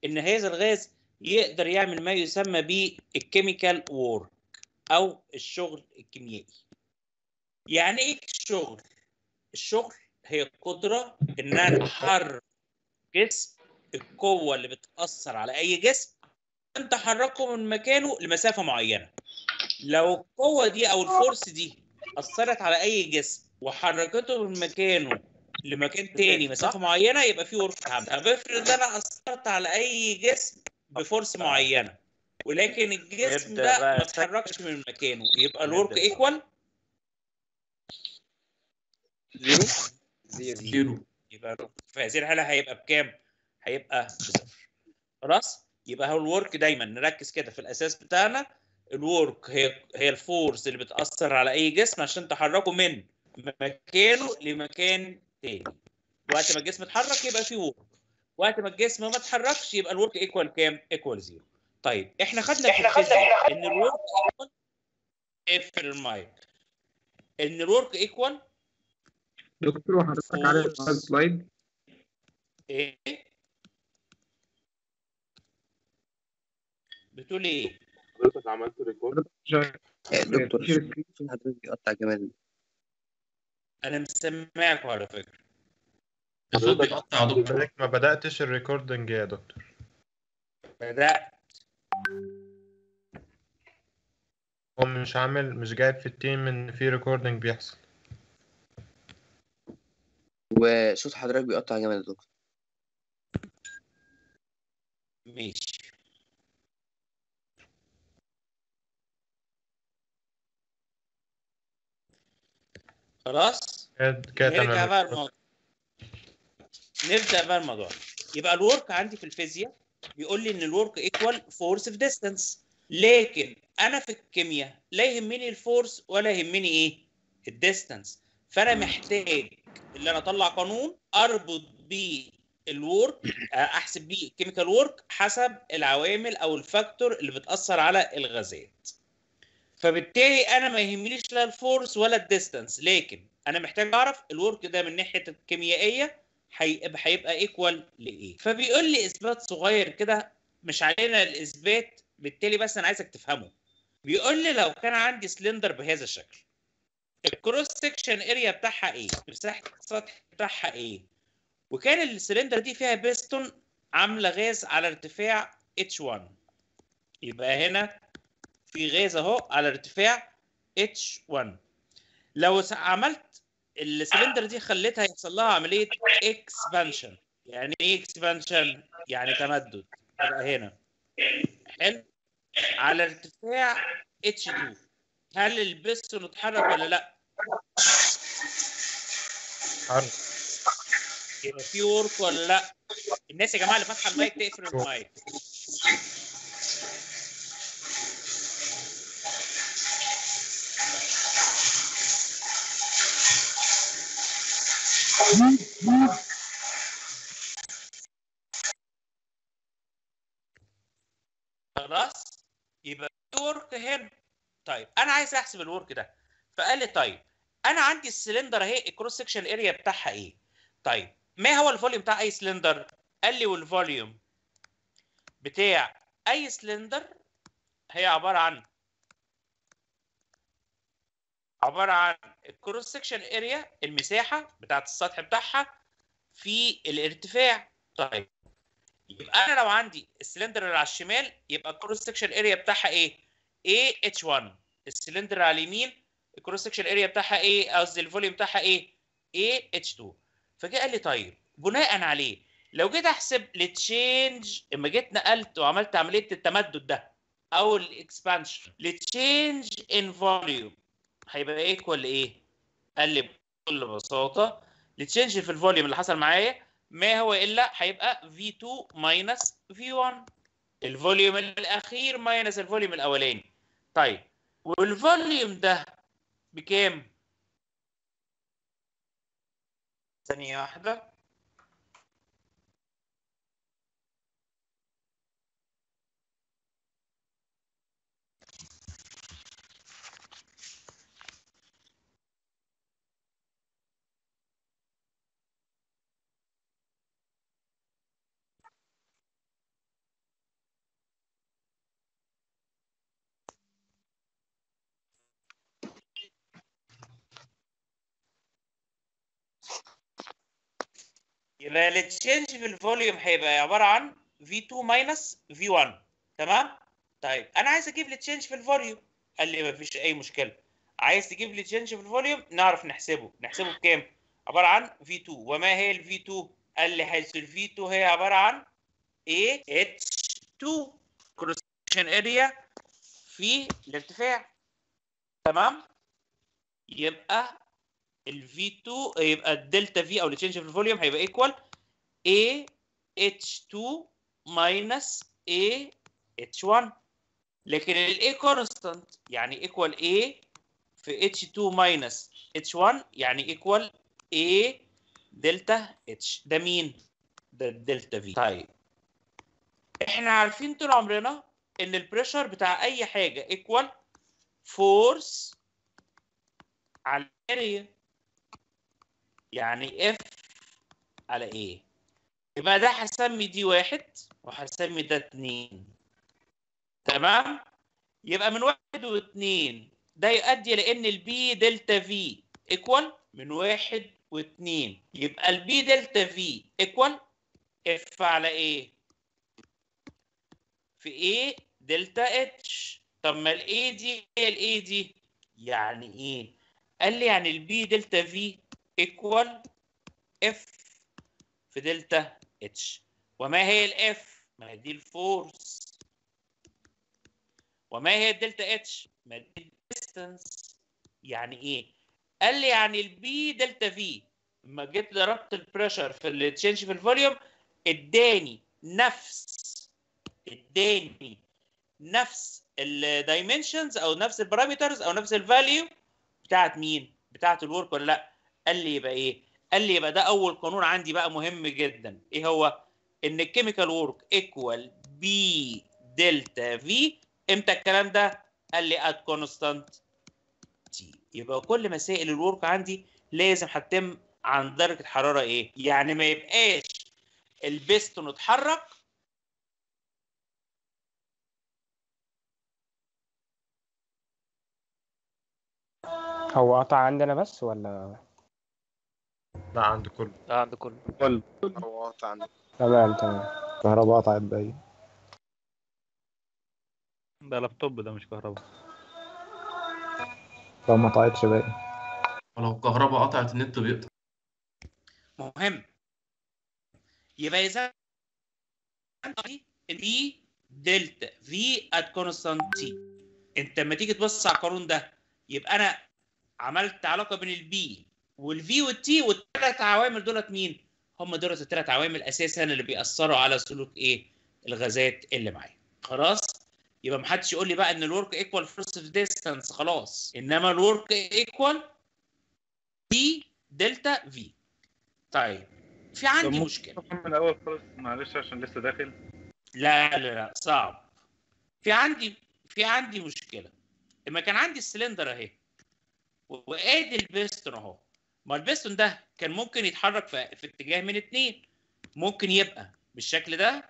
ان هذا الغاز يقدر يعمل ما يسمى بالكيميكال وورك او الشغل الكيميائي يعني ايه الشغل الشغل هي القدره ان انا احرك جسم القوه اللي بتاثر على اي جسم انت حركه من مكانه لمسافه معينه لو القوه دي او الفورس دي اثرت على اي جسم وحركته من مكانه لمكان تاني مسافه معينه يبقى في ورك عامل طب افرض انا اثرت على اي جسم بفورس معينه ولكن الجسم يبدأ ده بقى ما اتحركش من مكانه يبقى الورك يبدأ. ايكوال زيرو زيرو يبقى في هذه الحاله هيبقى بكام؟ هيبقى بصفر خلاص؟ يبقى هو الورك دايما نركز كده في الاساس بتاعنا الورك هي هي الفورس اللي بتاثر على اي جسم عشان تحركه من مكانه لمكان تاني وقت ما الجسم اتحرك يبقى فيه ورك وقت ما الجسم ما اتحركش يبقى الورك ايكوال كام؟ ايكوال زيرو طيب احنا خدنا في الفيزياء ان الورك ايكوال اقفل المايك ان الورك ايكوال دكتور وحضرتك عارف السلايد ايه بتقول ايه حضرتك عملت ريكورد دكتور شير سكرين. في حضرتك بيقطع كمان انا مسمعكم على فكره الصوت بيقطع يا دكتور حضرتك ما بدأتش الريكوردنج يا دكتور بدات هو مش عامل مش جايب في التيم ان في ريكوردنج بيحصل وصوت حضرتك بيقطع جامد يا دكتور ماشي خلاص كده كده نرجع بقى تمام الموضوع نبدا بقى الموضوع يبقى الورك عندي في الفيزياء بيقول لي ان الورك ايكوال فورس في ديستانس لكن انا في الكيمياء لا يهمني الفورس ولا يهمني ايه الديستانس فانا محتاج ان انا اطلع قانون اربط بيه الورك احسب بيه الكيميكال وورك حسب العوامل او الفاكتور اللي بتاثر على الغازات فبالتالي انا ما يهمنيش لا الفورس ولا الديستانس لكن انا محتاج اعرف الورك ده من ناحيه الكيميائيه هيبقى هيبقى ايكوال لايه فبيقول لي اثبات صغير كده مش علينا الاثبات بالتالي بس انا عايزك تفهمه بيقول لي لو كان عندي سلندر بهذا الشكل الكروس سكشن اريا بتاعها ايه مساحه السطح بتاعها ايه وكان السلندر دي فيها بيستون عامله غاز على ارتفاع H1 يبقى هنا في غاز اهو على ارتفاع H1 لو س- عملت السلندر دي خليتها يحصل لها عمليه اكسبانشن يعني ايه اكسبانشن يعني تمدد يبقى هنا حلو على ارتفاع H2 هل البستون اتحرك ولا لا حرب يبقى في ورك ولا لا الناس يا جماعه اللي فاتحه المايك تقفل المايك خلاص يبقى في ورك هنا طيب انا عايز احسب الورك ده فقال لي طيب انا عندي السلندر اهي الكروس سكشن اريا بتاعها ايه طيب ما هو الفوليوم بتاع اي سلندر قال لي والفوليوم بتاع اي سلندر هي عباره عن عباره عن الكروس سكشن اريا المساحه بتاعت السطح بتاعها في الارتفاع طيب يبقى انا لو عندي السلندر اللي على الشمال يبقى الكروس سكشن اريا بتاعها ايه؟ ايه اتش 1 السلندر على اليمين الكروس سكشن اريا بتاعها ايه؟ قصدي الفوليوم بتاعها ايه؟ ايه اتش 2 فجاء قال لي طيب بناء عليه لو جيت احسب التشينج اما جيت نقلت وعملت عمليه التمدد ده او الاكسبانشن التشينج ان فوليوم هيبقى ايكوال لايه؟ قال لي بكل بساطه التشينج في الفوليوم اللي حصل معايا ما هو الا هيبقى V2 ماينس V1 الفوليوم الاخير ماينس الفوليوم الاولاني طيب والفوليوم ده بكام؟ ثانية واحدة يبقى التشينج في الفوليوم هيبقى عباره عن V2 ماينس V1 تمام طيب انا عايز اجيب التشينج في الفوليوم قال لي مفيش اي مشكله عايز تجيب لي تشينج في الفوليوم نعرف نحسبه نحسبه بكام عباره عن V2 وما هي ال V2 قال لي حيث ال V2 هي عباره عن A H2 كروس اريا في الارتفاع تمام يبقى ال V2 يبقى الدلتا V او التشينج في الفوليوم هيبقى ايكوال A H2 minus A H1 لكن ال A كونستانت يعني ايكوال A في H2 minus H1 يعني ايكوال A دلتا H ده مين؟ ده الدلتا V طيب احنا عارفين طول عمرنا ان البريشر بتاع اي حاجه ايكوال فورس على الاريا يعني اف على ايه يبقى ده هسمي دي واحد وهسمي ده اتنين تمام يبقى من واحد واتنين ده يؤدي لان البي دلتا في ايكوال من واحد واتنين يبقى البي دلتا في ايكوال اف على ايه في ايه دلتا اتش طب ما الاي دي هي الاي دي يعني ايه قال لي يعني البي دلتا في ايكوال اف في دلتا اتش وما هي الاف ما هي دي الفورس وما هي الدلتا اتش ما دي الديستانس يعني ايه قال لي يعني البي دلتا في لما جيت ضربت البريشر في التشينج في الفوليوم اداني نفس اداني نفس الدايمنشنز او نفس البارامترز او نفس الفاليو بتاعت مين بتاعت الورك ولا لا قال لي يبقى ايه قال لي يبقى ده اول قانون عندي بقى مهم جدا ايه هو ان الكيميكال وورك ايكوال بي دلتا في امتى الكلام ده قال لي ات كونستانت تي يبقى كل مسائل الورك عندي لازم هتتم عن درجه حراره ايه يعني ما يبقاش البستون اتحرك هو قطع عندنا بس ولا لا عند كله ده عند كله هو قطع عندك تمام تمام كهرباء قطعت باين ده لابتوب ده مش كهرباء لو ما قطعتش باين ولو الكهرباء قطعت النت بيقطع مهم يبقى اذا بي دلتا في ات كونستانت تي انت لما تيجي تبص على القانون ده يبقى انا عملت علاقه بين البي والفي والتي والثلاث عوامل دولت مين؟ هم دولت الثلاث عوامل اساسا اللي بيأثروا على سلوك ايه؟ الغازات اللي معايا. خلاص؟ يبقى ما حدش يقول لي بقى ان الورك ايكوال فورس ديستانس خلاص انما الورك ايكوال بي دلتا في. طيب في عندي طب مشكله من الاول خالص معلش عشان لسه داخل لا لا لا صعب في عندي في عندي مشكله لما كان عندي السلندر اهي و- وادي البستون اهو ما البستون ده كان ممكن يتحرك في, في اتجاه من اتنين ممكن يبقى بالشكل ده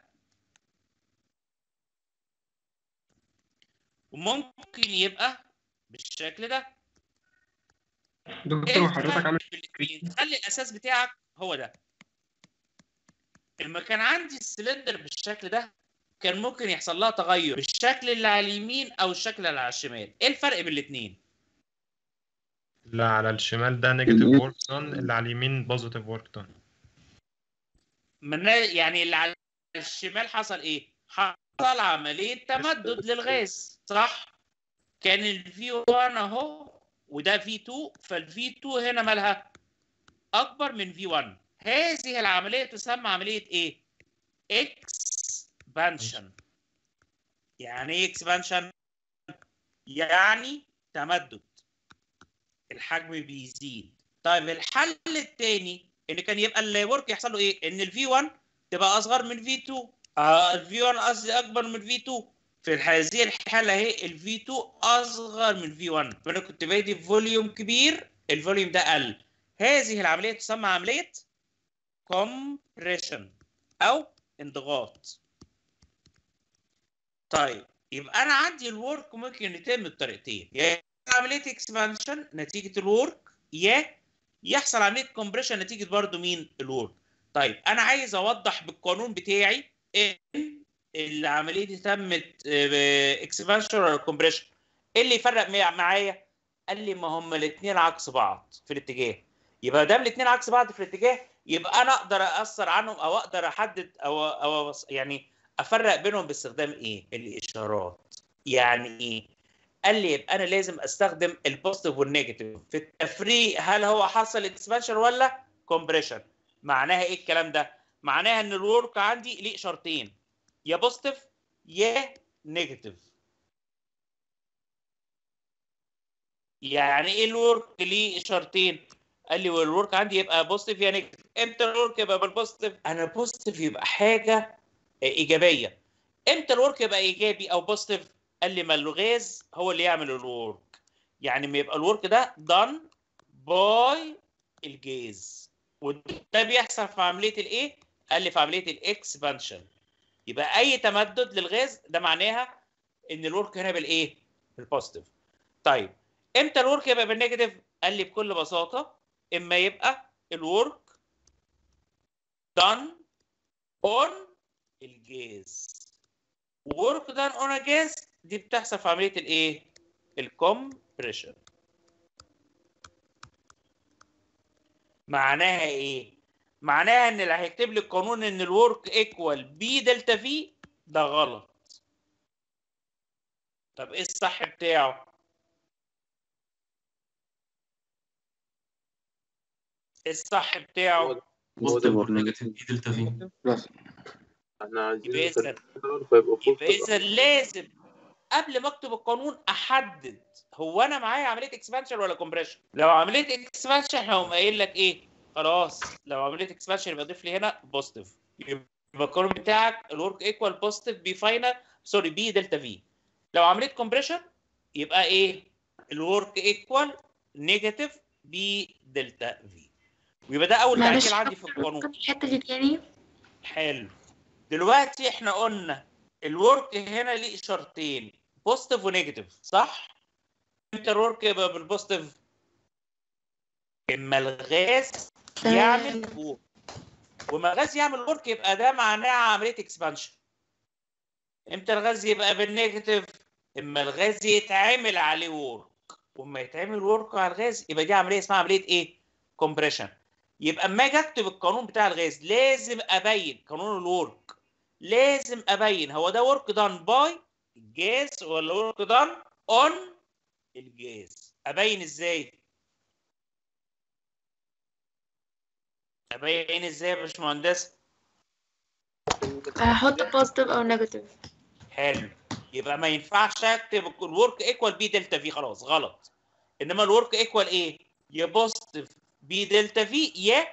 وممكن يبقى بالشكل ده دكتور حضرتك عامل في الاتنين؟ خلي الاساس بتاعك هو ده لما كان عندي السلندر بالشكل ده كان ممكن يحصل لها تغير بالشكل اللي على اليمين او الشكل اللي على الشمال ايه الفرق بين الاثنين اللي على الشمال ده نيجاتيف ورك دون اللي على اليمين بوزيتيف ورك دون من يعني اللي على الشمال حصل ايه حصل عمليه تمدد للغاز صح كان الفي 1 اهو وده في 2 فالفي 2 هنا مالها اكبر من في 1 هذه العمليه تسمى عمليه ايه اكسبانشن يعني ايه اكسبانشن يعني تمدد الحجم بيزيد طيب الحل الثاني ان كان يبقى الورك يحصل له ايه ان الفي 1 تبقى اصغر من في 2 اه الفي 1 قصدي اكبر من في 2 في هذه الحاله اهي الفي 2 اصغر من في 1 فانا كنت بادي فوليوم كبير الفوليوم ده قل هذه العمليه تسمى عمليه كومبريشن او انضغاط طيب يبقى انا عندي الورك ممكن يتم بطريقتين يا عمليه اكسبانشن نتيجه الورك يا يحصل عمليه كومبريشن نتيجه برضو مين الورك طيب انا عايز اوضح بالقانون بتاعي ان العمليه دي تمت اكسبانشن ولا كومبريشن ايه اللي يفرق مع- معايا قال لي ما هم الاثنين عكس بعض في الاتجاه يبقى دام الاثنين عكس بعض في الاتجاه يبقى انا اقدر اثر عنهم او اقدر احدد او او يعني افرق بينهم باستخدام ايه الاشارات يعني ايه قال لي يبقى انا لازم استخدم البوزيتيف والنيجاتيف في التفريق هل هو حصل اكسبانشن ولا كومبريشن معناها ايه الكلام ده معناها ان الورك عندي ليه اشارتين يا بوزيتيف يا نيجاتيف يعني ايه الورك ليه اشارتين قال لي والورك عندي يبقى بوزيتيف يا نيجاتيف امتى الورك يبقى بالبوزيتيف انا بوزيتيف يبقى حاجه ايجابيه امتى الورك يبقى ايجابي او بوزيتيف قال لي ما الغاز هو اللي يعمل الورك يعني ما يبقى الورك ده done باي الجاز وده بيحصل في عمليه الايه قال لي في عمليه الاكسبانشن يبقى اي تمدد للغاز ده معناها ان الورك هنا بالايه بالبوزيتيف طيب امتى الورك يبقى بالنيجاتيف قال لي بكل بساطه اما يبقى الورك done on الجاز work done on a gas دي بتحصل في عمليه الايه الكومبريشن معناها ايه معناها ان اللي هيكتب لي القانون ان الورك ايكوال بي دلتا في ده غلط طب ايه الصح بتاعه إيه الصح بتاعه بوزيتيف اور نيجاتيف دي دلتا في احنا عايزين يبقى إذا- نكرر فيبقى فوق يبقى اذا لازم قبل ما اكتب القانون احدد هو انا معايا عمليه اكسبانشن ولا كومبريشن لو عمليه اكسبانشن هقوم قايل لك ايه خلاص لو عمليه اكسبانشن يبقى ضيف لي هنا بوزيتيف يبقى القانون بتاعك الورك ايكوال بوزيتيف بي فاينل سوري بي دلتا في لو عمليه كومبريشن يبقى ايه الورك ايكوال نيجاتيف بي دلتا في ويبقى ده اول معلش تعديل عندي في القانون ممكن الحتة دي تاني حلو دلوقتي احنا قلنا الورك هنا ليه اشارتين بوزيتيف ونيجاتيف صح؟ امتى الورك يبقى بالبوزيتيف؟ اما الغاز تمام. يعمل ورك وما الغاز يعمل ورك يبقى ده معناه عمليه اكسبانشن امتى الغاز يبقى بالنيجاتيف؟ اما الغاز يتعمل عليه ورك وما يتعمل ورك على الغاز يبقى دي عمليه اسمها عمليه ايه؟ كومبريشن يبقى اما اجي اكتب القانون بتاع الغاز لازم ابين قانون الورك لازم ابين هو ده ورك دان باي الجاز ولا ورك دان اون الجاز ابين ازاي ابين ازاي يا باشمهندس هحط بوزيتيف او نيجاتيف حلو يبقى ما ينفعش اكتب الورك ايكوال بي دلتا في خلاص غلط انما الورك ايكوال ايه يا بوزيتيف بي دلتا في يا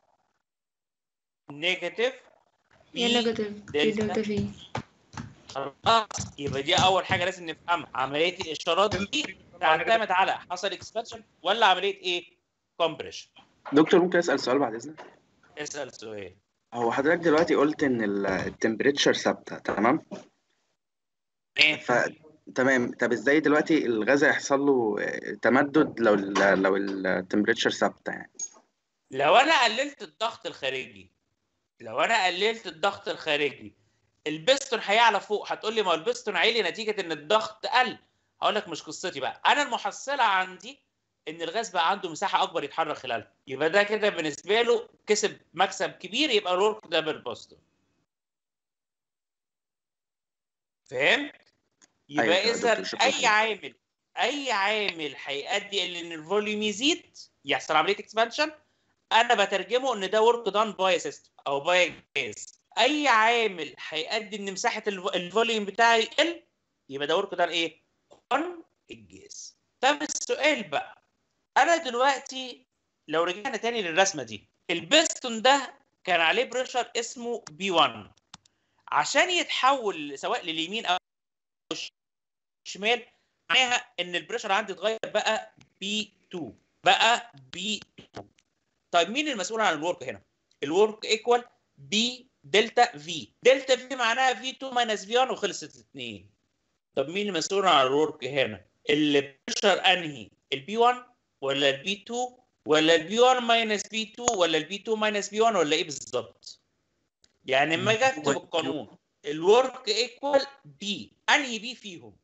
نيجاتيف يا نيجاتيف دي دلتا في خلاص يبقى دي اول حاجه لازم نفهمها عمليه الاشارات دي تعتمد على حصل اكسبانشن ولا عمليه ايه كومبريشن دكتور ممكن اسال سؤال بعد اذنك اسال سؤال هو حضرتك دلوقتي قلت ان التمبريتشر ثابته تمام إيه؟ ف تمام طب ازاي دلوقتي الغاز هيحصل له آه، تمدد لو ال لو التمبريتشر ثابته يعني لو انا قللت الضغط الخارجي لو انا قللت الضغط الخارجي البستون هيعلى فوق هتقول لي ما هو البستون عالي نتيجه ان الضغط قل هقول لك مش قصتي بقى انا المحصله عندي ان الغاز بقى عنده مساحه اكبر يتحرك خلالها يبقى ده كده بالنسبه له كسب مكسب كبير يبقى الورك ده بالبوزيتيف فهمت يبقى أيوة يا اذا دكتور، شكراً. اي عامل اي عامل هيؤدي الى ان الفوليوم يزيد يحصل عمليه اكسبانشن انا بترجمه ان ده ورك دان باي سيستم او باي جاز اي عامل هيؤدي ان مساحه الف- الفوليوم بتاعي يقل يبقى ده ورك دان ايه؟ اون الجاز طب السؤال بقى انا دلوقتي لو رجعنا تاني للرسمه دي البستون ده كان عليه بريشر اسمه بي 1 عشان يتحول سواء لليمين او الشمال معناها ان البريشر عندي اتغير بقى بي 2 بقى بي 2 طيب مين المسؤول عن الورك هنا؟ الورك ايكوال بي دلتا في دلتا في معناها في 2 ماينس في 1 وخلصت 2 طب مين المسؤول عن الورك هنا؟ البريشر انهي؟ البي 1 ولا البي 2 ولا البي 1 ماينس بي 2 ولا البي 2 ماينس بي 1 ولا ايه بالظبط يعني لما اجي اكتب القانون الورك ايكوال بي انهي بي فيهم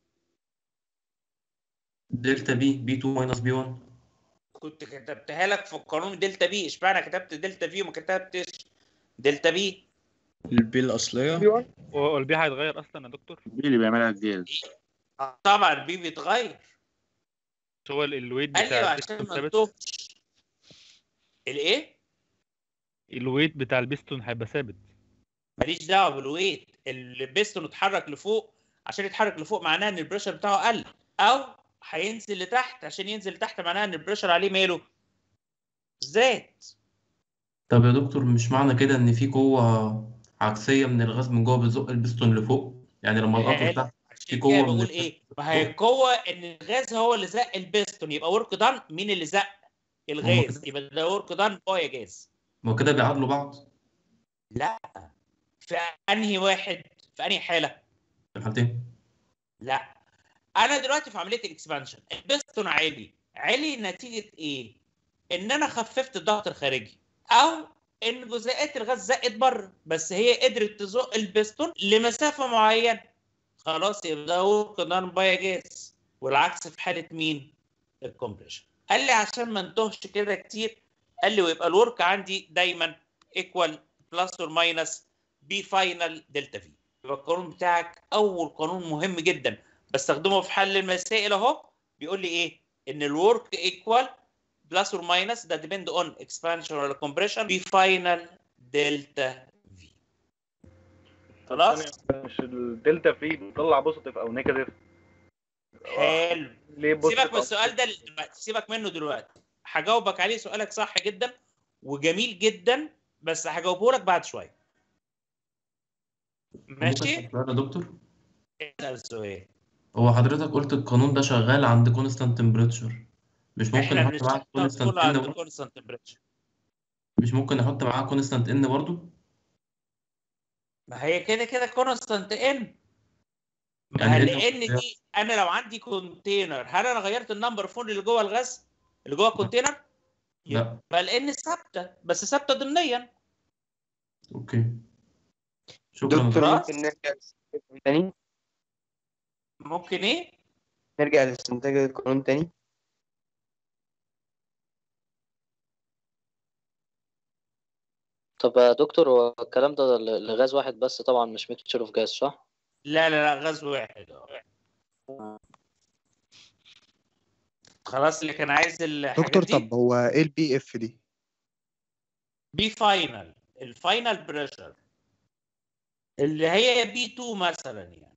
دلتا بي بي 2 ماينس بي 1 كنت كتبتها لك في القانون دلتا بي اشمعنى كتبت دلتا في وما كتبتش دلتا بي البي الأصلية هو البي هيتغير اصلا يا دكتور البي اللي بيعملها الجهاز طبعا البي بيتغير بس هو ال- الويت ايوه بتاع عشان البيستون ما ثابت نتوهش الايه الويت بتاع البيستون هيبقى ثابت ماليش دعوه بالويت البيستون اتحرك لفوق عشان يتحرك لفوق معناها ان البريشر بتاعه قل او هينزل لتحت عشان ينزل لتحت معناها ان البريشر عليه ماله زاد طب يا دكتور مش معنى كده ان في قوة عكسية من الغاز من جوه بتزق البستون لفوق يعني لما القطر هي- تحت في عشان كده قوة من بقول التحت ايه ما هي القوه ان الغاز هو اللي زق البيستون يبقى ورك دان مين اللي زق الغاز يبقى ده ورك دان باي جاز ما هو كده بيعادلوا بعض لا في انهي واحد في انهي حاله في الحالتين لا انا دلوقتي في عمليه الاكسبانشن البستون عالي عالي نتيجه ايه ان انا خففت الضغط الخارجي او ان جزيئات الغاز زقت بره بس هي قدرت تزق البستون لمسافه معينه خلاص يبقى ده ورك دان باي جاز والعكس في حاله مين الكومبريشن قال لي عشان ما نتوهش كده كتير قال لي ويبقى الورك عندي دايما ايكوال بلس اور ماينس بي فاينل دلتا في يبقى القانون بتاعك اول قانون مهم جدا بستخدمه في حل المسائل اهو بيقول لي ايه ان الورك ايكوال بلس اور ماينس ده ديبند اون اكسبانشن ولا كومبريشن بي فاينل دلتا في خلاص مش الدلتا في بتطلع بوزيتيف او نيجاتيف حلو ليه سيبك من positive أو السؤال ده دلوقتي سيبك منه دلوقتي هجاوبك عليه سؤالك صح جدا وجميل جدا بس هجاوبه لك بعد شويه ممكن ماشي أسأل سؤال يا دكتور اسال سؤال هو حضرتك قلت القانون ده شغال عند كونستانت تمبريتشر مش ممكن احنا نحط معاه بنشتغل كونستانت كله عند ان برضه كونستانت تمبريتشر مش ممكن نحط معاه كونستانت ان برضه ما هي كده كده كونستانت ان ما يعني هي إيه لان دي انا لو عندي كونتينر هل انا غيرت النمبر فون اللي جوه الغاز اللي جوه الكونتينر لا يبقى لان ثابته بس ثابته ضمنيا اوكي شكرا دكتور يا ممكن نرجع للقانون تاني ممكن ايه نرجع لاستنتاج القانون تاني طب يا دكتور هو الكلام ده ل- لغاز واحد بس طبعا مش ميكتشر اوف جاز صح؟ لا لا لا غاز واحد اه خلاص اللي كان عايز الحاجات دكتور دي طب هو ايه البي اف دي بي فاينل الفاينل بريشر اللي هي بي 2 مثلا يعني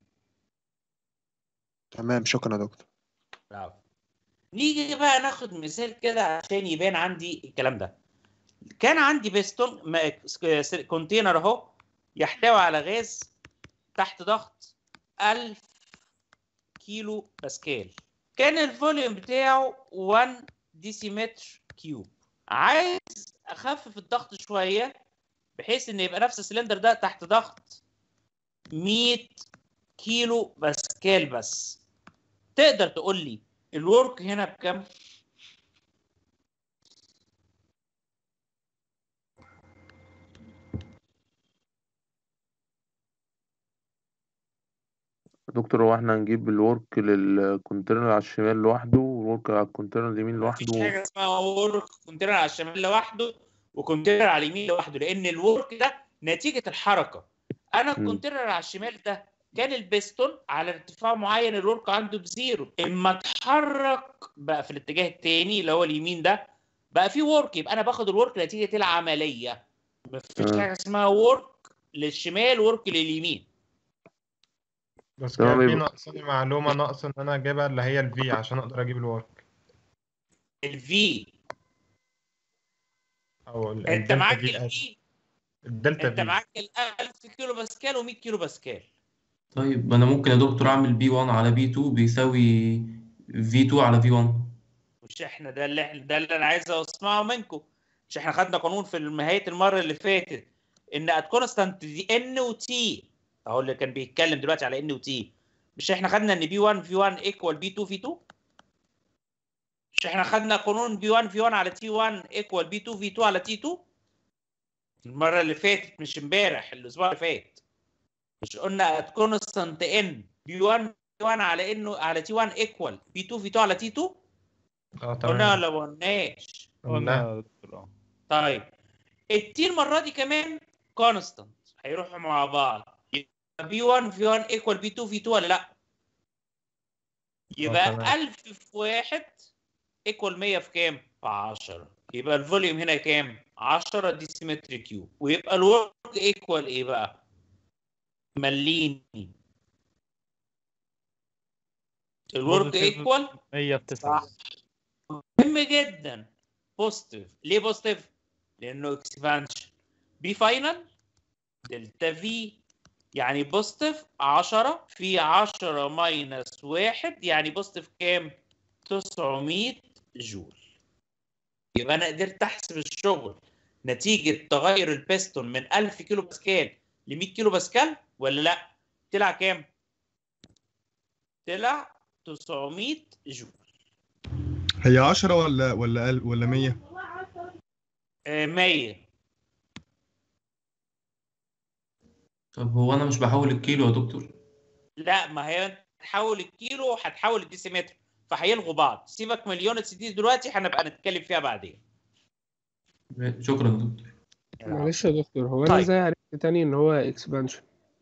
تمام شكرا يا دكتور العفو. نيجي بقى ناخد مثال كده عشان يبان عندي الكلام ده كان عندي بيستون ما- س- كونتينر اهو يحتوي على غاز تحت ضغط 1000 كيلو باسكال كان الفوليوم بتاعه 1 ديسيمتر كيوب عايز اخفف الضغط شويه بحيث ان يبقى نفس السلندر ده تحت ضغط 100 كيلو باسكال بس تقدر تقول لي الورك هنا بكام؟ دكتور هو احنا هنجيب الورك للكونتينر على الشمال لوحده والورك على الكونتينر اليمين مفيش لوحده حاجه اسمها ورك كونتينر على الشمال لوحده وكونتينر على اليمين لوحده لان الورك ده نتيجه الحركه انا مم. الكونتينر على الشمال ده كان البستون على ارتفاع معين الورك عنده بزيرو اما اتحرك بقى في الاتجاه التاني اللي هو اليمين ده بقى في ورك يبقى انا باخد الورك نتيجه العمليه مفيش تمام. حاجه اسمها ورك للشمال ورك لليمين بس تمام كان في يبقى- ناقصني معلومة ناقص إن أنا أجيبها اللي هي الفي عشان أقدر أجيب الورك الفي أو ال- انت الدلتا معاك في آسف الفي الدلتا انت في معاك ال 1000 كيلو باسكال و100 كيلو باسكال طيب انا ممكن يا دكتور اعمل بي 1 على بي 2 بيساوي في 2 على في 1 مش احنا ده اللي احنا ده اللي انا عايز اسمعه منكم مش احنا خدنا قانون في نهايه المره اللي فاتت ان ات كونستانت دي ان وتي اهو اللي كان بيتكلم دلوقتي على ان وتي مش احنا خدنا ان بي 1 في 1 ايكوال بي 2 في 2 مش احنا خدنا قانون بي 1 في 1 على تي 1 ايكوال بي 2 في 2 على تي 2 المره اللي فاتت مش امبارح الاسبوع اللي فات مش قلنا ات كونستانت ان بي 1 بي 1 على انه على تي 1 ايكوال بي 2 في 2 على تي 2 اه قلنا تمام ولا ما قلناش قلنا يا دكتور اه طيب التي المره دي كمان كونستانت هيروحوا مع بعض يبقى بي 1 في 1 ايكوال بي 2 في 2 ولا لا تمام. يبقى 1000 في 1 ايكوال 100 في كام؟ في 10 يبقى الفوليوم هنا كام؟ 10 ديسيمتر كيوب ويبقى الورك ايكوال ايه بقى؟ مليني الورك Positive ايكوال 100 في 9 صح مهم جدا بوزيتيف ليه بوزيتيف؟ لانه اكسبانشن بي فاينل دلتا في يعني بوزيتيف 10 في 10 ماينس 1 يعني بوزيتيف كام؟ 900 جول يبقى انا قدرت احسب الشغل نتيجه تغير البيستون من 1000 كيلو باسكال ل 100 كيلو باسكال ولا لا؟ طلع كام؟ طلع 900 جول هي 10 ولا ولا ال- ولا 100 آه، 100 طب هو انا مش بحول الكيلو يا دكتور لا ما هي انت هتحول الكيلو وهتحول الديسيمتر فهيلغوا بعض سيبك من اليونتس دي دلوقتي هنبقى نتكلم فيها بعدين شكرا يا دكتور معلش يا دكتور هو انا طيب. ازاي عرفت تاني ان هو اكسبانشن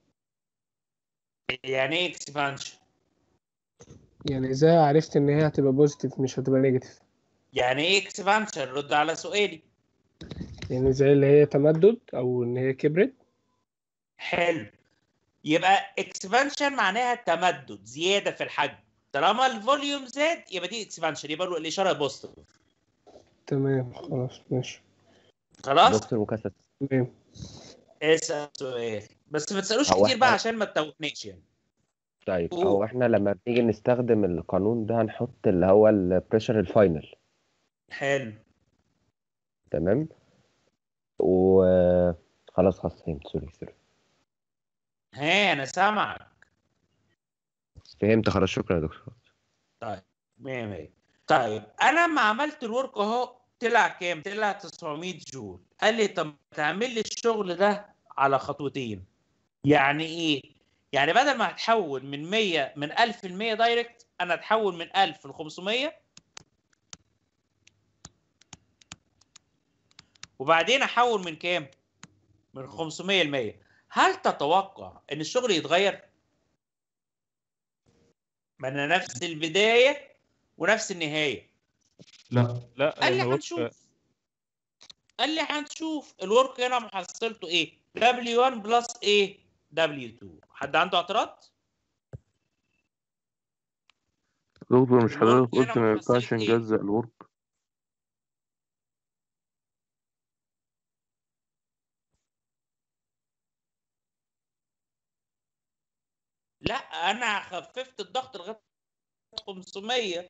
يعني ايه اكسبانشن يعني ازاي عرفت ان هي هتبقى بوزيتيف مش هتبقى نيجاتيف يعني ايه اكسبانشن رد على سؤالي يعني زي اللي هي تمدد او ان هي كبرت حلو يبقى اكسبانشن معناها تمدد زياده في الحجم طالما الفوليوم زاد يبقى دي اكسبانشن يبقى له الاشاره بوزيتيف تمام خلاص ماشي خلاص دكتور مكثف تمام اسال سؤال بس ما تسالوش هو كتير بقى إحنا- عشان ما تتوهناش يعني طيب قول. هو احنا لما بنيجي نستخدم القانون ده هنحط اللي هو البريشر الفاينل حلو تمام و خلاص خلاص فهمت سوري سوري ها انا سامعك فهمت خلاص شكرا يا دكتور طيب 100 100 طيب انا لما عملت الورك اهو طلع كام؟ طلع 900 جول قال لي طب تعمل لي الشغل ده على خطوتين يعني ايه؟ يعني بدل ما هتحول من 100 من 1000 ل 100 دايركت انا اتحول من 1000 ل 500 وبعدين احول من كام؟ من 500 ل 100 هل تتوقع ان الشغل يتغير؟ ما انا نفس البدايه ونفس النهايه لا لا قال لي لأن الورك- هنشوف قال لي هنشوف الورك هنا محصلته ايه W1 بلس ايه W2 حد عنده اعتراض دكتور مش حضرتك الورك قلت هنا ما محصلة ينفعش ايه نجزأ الورك لا انا خففت الضغط لغايه 500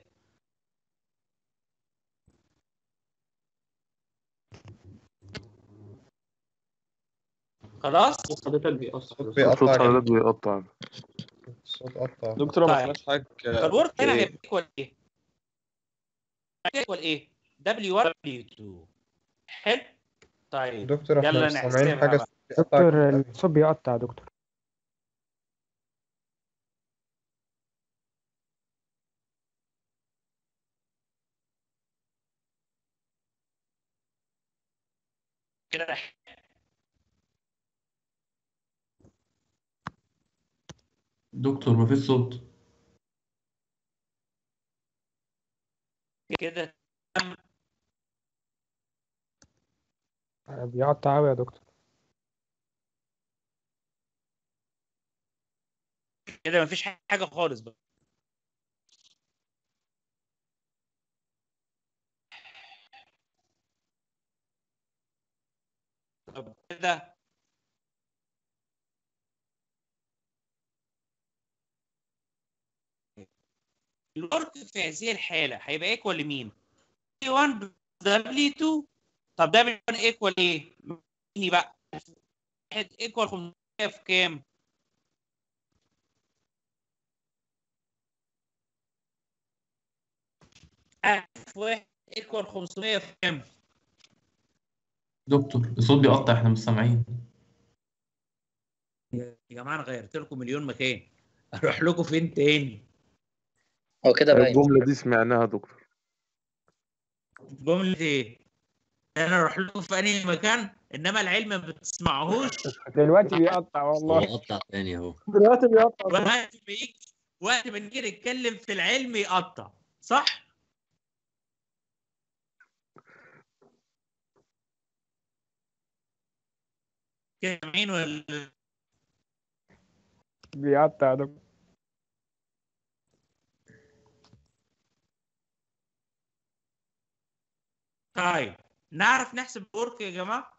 خلاص حضرتك بيقطع صوت بيقطع حضرتك جامد بيقطع الصوت قطع دكتور ما طيب. سمعتش حاجة فالورك هنا إيه؟ هيبقى ايكوال ايه؟ ايكوال ايه؟ W1 W2 حلو طيب دكتور احنا يلا مش سامعين نحسبها حاجة بقى. الصوت بيقطع دكتور كده. الصوت بيقطع يا دكتور كده دكتور مفيش صوت كده بيقطع قوي يا دكتور كده مفيش حاجه خالص بقى طب كده الورك في هذه الحاله هيبقى ايكوال لمين؟ W1 W2 طب W1 ايكوال ايه؟ مين بقى؟ واحد ايكوال 500 في كام؟ 1000 واحد ايكوال 500 في كام؟ دكتور الصوت بيقطع احنا مش سامعين يا جماعه انا غيرت لكم مليون مكان اروح لكم فين تاني؟ هو كده باين الجملة دي سمعناها يا دكتور جمله ايه؟ انا اروح لكم في انهي مكان انما العلم ما بتسمعوهوش دلوقتي بيقطع والله يقطع تاني اهو دلوقتي بيقطع وقت ما يجي وقت ما نيجي نتكلم في العلم يقطع صح؟ كده سامعين ولا بيقطع يا دكتور طيب نعرف نحسب الورك يا جماعه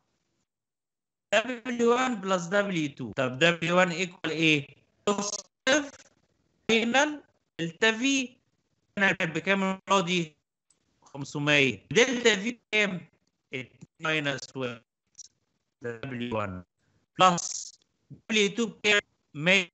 W1 بلس W2 طب W1 ايكوال ايه؟ بوزيتيف فاينل دلتا في كانت بكام المره دي؟ 500 دلتا في بكام؟ 2 ماينس 1 W1 بلس W2 بكام؟ 100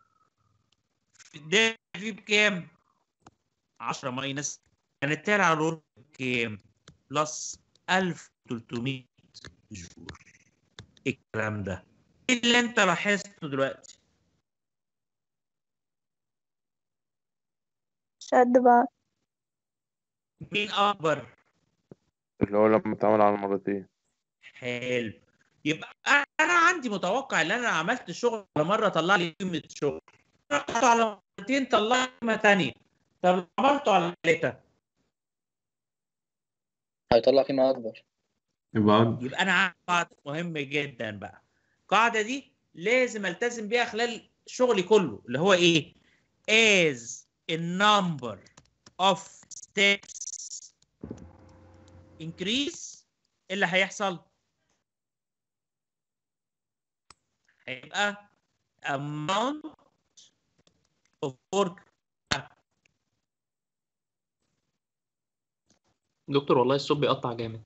دلتا في بكام؟ 10 ماينس كانت تالي على الورك بكام؟ بلس 1300 جول ايه الكلام ده؟ ايه اللي انت لاحظته دلوقتي؟ شد بعض مين اكبر؟ اللي هو لما اتعمل على مرتين حلو يبقى انا عندي متوقع ان انا عملت شغل على مره طلع لي قيمه شغل عملته على مرتين طلع لي قيمه ثانيه طب لو عملته على ثلاثه هيطلع قيمة أكبر يبقى يبقى انا عندي قاعده مهمه جدا بقى القاعده دي لازم التزم بيها خلال شغلي كله اللي هو ايه as a number of steps increase إيه اللي هيحصل هيبقى amount of work دكتور والله الصوت بيقطع جامد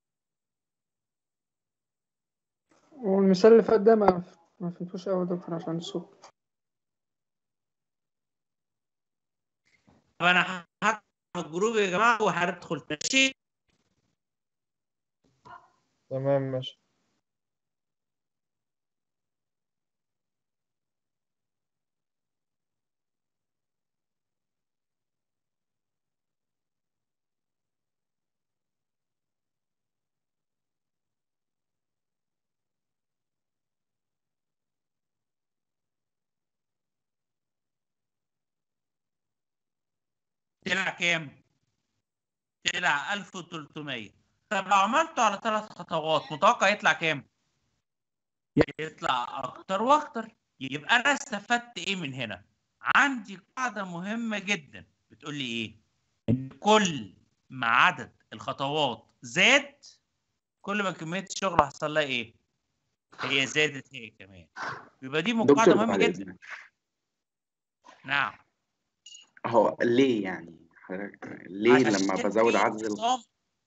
والمثال اللي فات ده ما ما فهمتوش قوي يا دكتور عشان الصوت طب انا هدخل الجروب يا جماعه وهدخل ماشي تمام ماشي طلع كام؟ طلع 1300 طب لو عملته على ثلاث خطوات متوقع يطلع كام؟ يطلع اكتر واكتر يبقى انا استفدت ايه من هنا؟ عندي قاعده مهمه جدا بتقول لي ايه؟ ان كل ما عدد الخطوات زاد كل ما كميه الشغل حصل لها ايه؟ هي زادت هي كمان يبقى دي قاعده دكتور مهمه بعد جدا إذنك نعم هو ليه يعني حضرتك ليه لما عشان بزود في عدد ال- نظام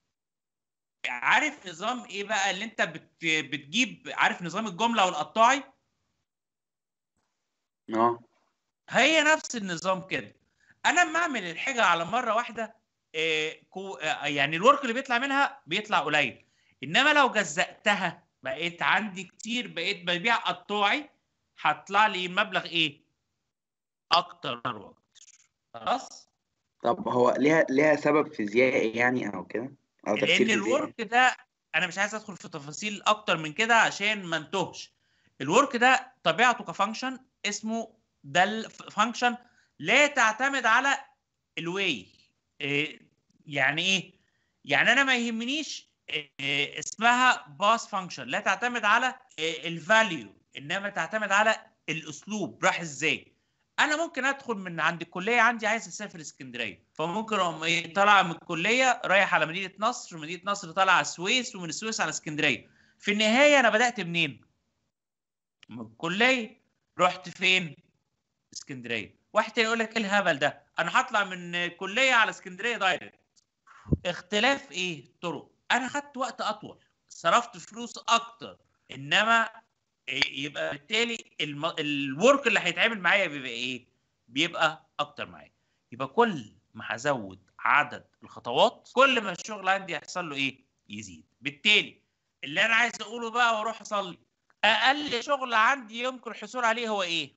عارف نظام ايه بقى اللي انت بت... بتجيب عارف نظام الجمله والقطاعي اه هي نفس النظام كده انا لما اعمل الحاجه على مره واحده آه، كو... آه، يعني الورك اللي بيطلع منها بيطلع قليل انما لو جزأتها بقيت عندي كتير بقيت ببيع قطاعي هطلع لي مبلغ ايه اكتر واكتر خلاص طب هو ليها ليها سبب فيزيائي يعني او كده او تفسير لان فيزيائي الورك ده انا مش عايز ادخل في تفاصيل اكتر من كده عشان ما انتهش الورك ده طبيعته كفانكشن اسمه ده الفانكشن لا تعتمد على الواي إيه يعني ايه يعني انا ما يهمنيش إيه اسمها باس فانكشن لا تعتمد على الفاليو انما تعتمد على الاسلوب راح ازاي انا ممكن ادخل من عند الكليه عندي عايز اسافر اسكندريه فممكن اقوم إيه طالع من الكليه رايح على مدينه نصر مدينه نصر طالع على السويس ومن السويس على اسكندريه في النهايه انا بدات منين من الكليه رحت فين اسكندريه واحد تاني يقول لك ايه الهبل ده انا هطلع من الكليه على اسكندريه دايركت اختلاف ايه طرق انا خدت وقت اطول صرفت فلوس اكتر انما إيه يبقى بالتالي الم... الورك اللي هيتعمل معايا بيبقى ايه بيبقى اكتر معايا يبقى كل ما هزود عدد الخطوات كل ما الشغل عندي يحصل له ايه يزيد بالتالي اللي انا عايز اقوله بقى واروح اصلي اقل شغل عندي يمكن الحصول عليه هو ايه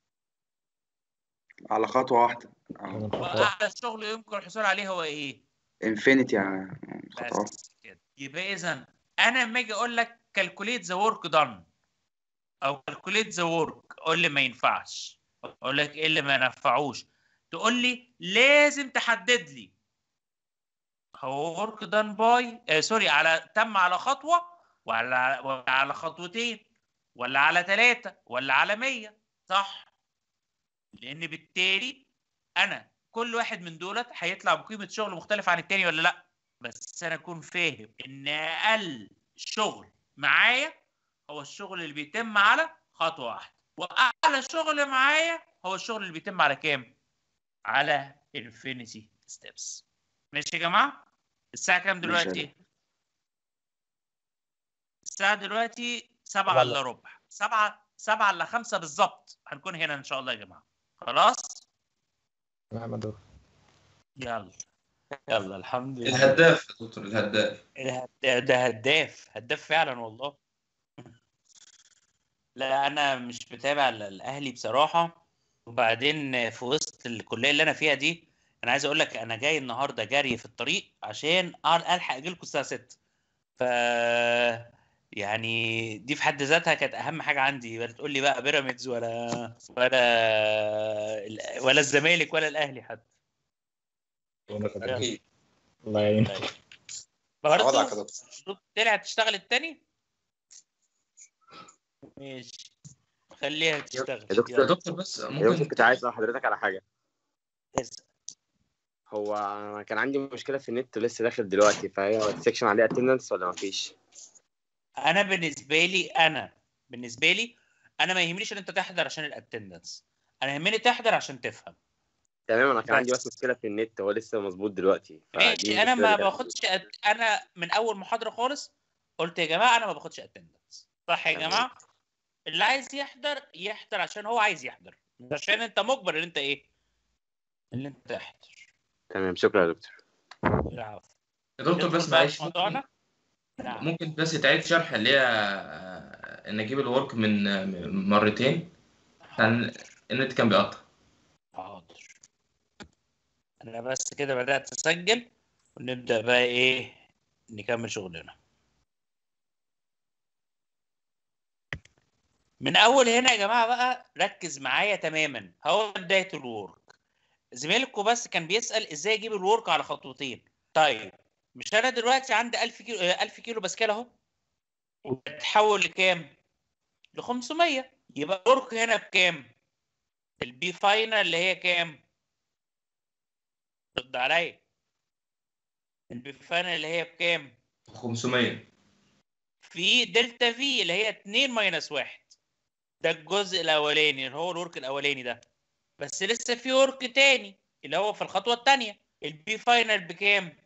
على خطوة واحدة واعلى شغل يمكن الحصول عليه هو ايه انفينيتي يعني خطوات بس كده يبقى اذا انا لما اجي اقول لك كالكوليت ذا ورك دان او كالكوليت ذا ورك قول لي ما ينفعش اقول لك ايه اللي ما نفعوش تقول لي لازم تحدد لي هو ورك دان باي آه سوري على تم على خطوه ولا ولا على خطوتين ولا على ثلاثه ولا على 100 صح لان بالتالي انا كل واحد من دولت هيطلع بقيمه شغل مختلف عن التاني ولا لا بس انا اكون فاهم ان اقل شغل معايا هو الشغل اللي بيتم على خطوه واحده واعلى شغل معايا هو الشغل اللي بيتم على كام على انفينيتي ستيبس ماشي يا جماعه الساعه كام دلوقتي ماشي. الساعه دلوقتي سبعة سبعة الا ربع سبعة سبعة الا خمسة بالظبط هنكون هنا ان شاء الله يا جماعه خلاص نعم يا دكتور يلا يلا الحمد لله الهداف يا دكتور الهداف الهد- ده هداف هداف فعلا والله لا انا مش بتابع ال- الاهلي بصراحه وبعدين في وسط الكليه اللي انا فيها دي انا عايز اقول لك انا جاي النهارده جري في الطريق عشان أع- الحق اجي لكم الساعه 6 ف يعني دي في حد ذاتها كانت اهم حاجه عندي ولا تقول لي بقى بيراميدز ولا ولا ال- ولا الزمالك ولا الاهلي حتى اكيد الله يعينك برضه وضعك يا دكتور طلعت تشتغل التاني ماشي خليها تشتغل يا دكتور يا دكتور بس يا دكتور ممكن كنت عايز اسال حضرتك على حاجه اسأل. هو انا كان عندي مشكله في النت ولسه داخل دلوقتي فهي السكشن عليه اتندنس ولا مفيش انا بالنسبه لي انا بالنسبه لي انا ما يهمنيش ان انت تحضر عشان الاتندنس انا يهمني تحضر عشان تفهم تمام انا كان عندي بس. بس مشكله في النت هو لسه مظبوط دلوقتي فدي ماشي انا المشكلة ما اللي كانت باخدش أت... انا من اول محاضره خالص قلت يا جماعه انا ما باخدش اتندنس صح يا تمام. جماعه اللي عايز يحضر يحضر عشان هو عايز يحضر مش عشان انت مجبر ان انت ايه ان انت تحضر تمام شكرا يا دكتور العفو يا دكتور بس ندخل بقى معلش في ممكن موضوعنا نعم ممكن بس تعيد شرح اللي هي آه، ان اجيب الورك من آه، من مرتين عشان النت كان بيقطع حاضر انا بس كده بدات اسجل ونبدا بقى ايه نكمل شغلنا من اول هنا يا جماعه بقى ركز معايا تماما هو بدايه الورك زميلكم بس كان بيسال ازاي اجيب الورك على خطوتين طيب مش انا دلوقتي عندي 1000 كيلو آه، 1000 كيلو باسكال اهو وبتحول لكام ل 500 يبقى الورك هنا بكام البي فاينل اللي هي كام رد عليا البي فاينل اللي هي بكام 500 في دلتا في اللي هي 2 ماينس 1 ده الجزء الاولاني اللي هو الورك الاولاني ده بس لسه في ورك تاني اللي هو في الخطوه الثانيه البي فاينل بكام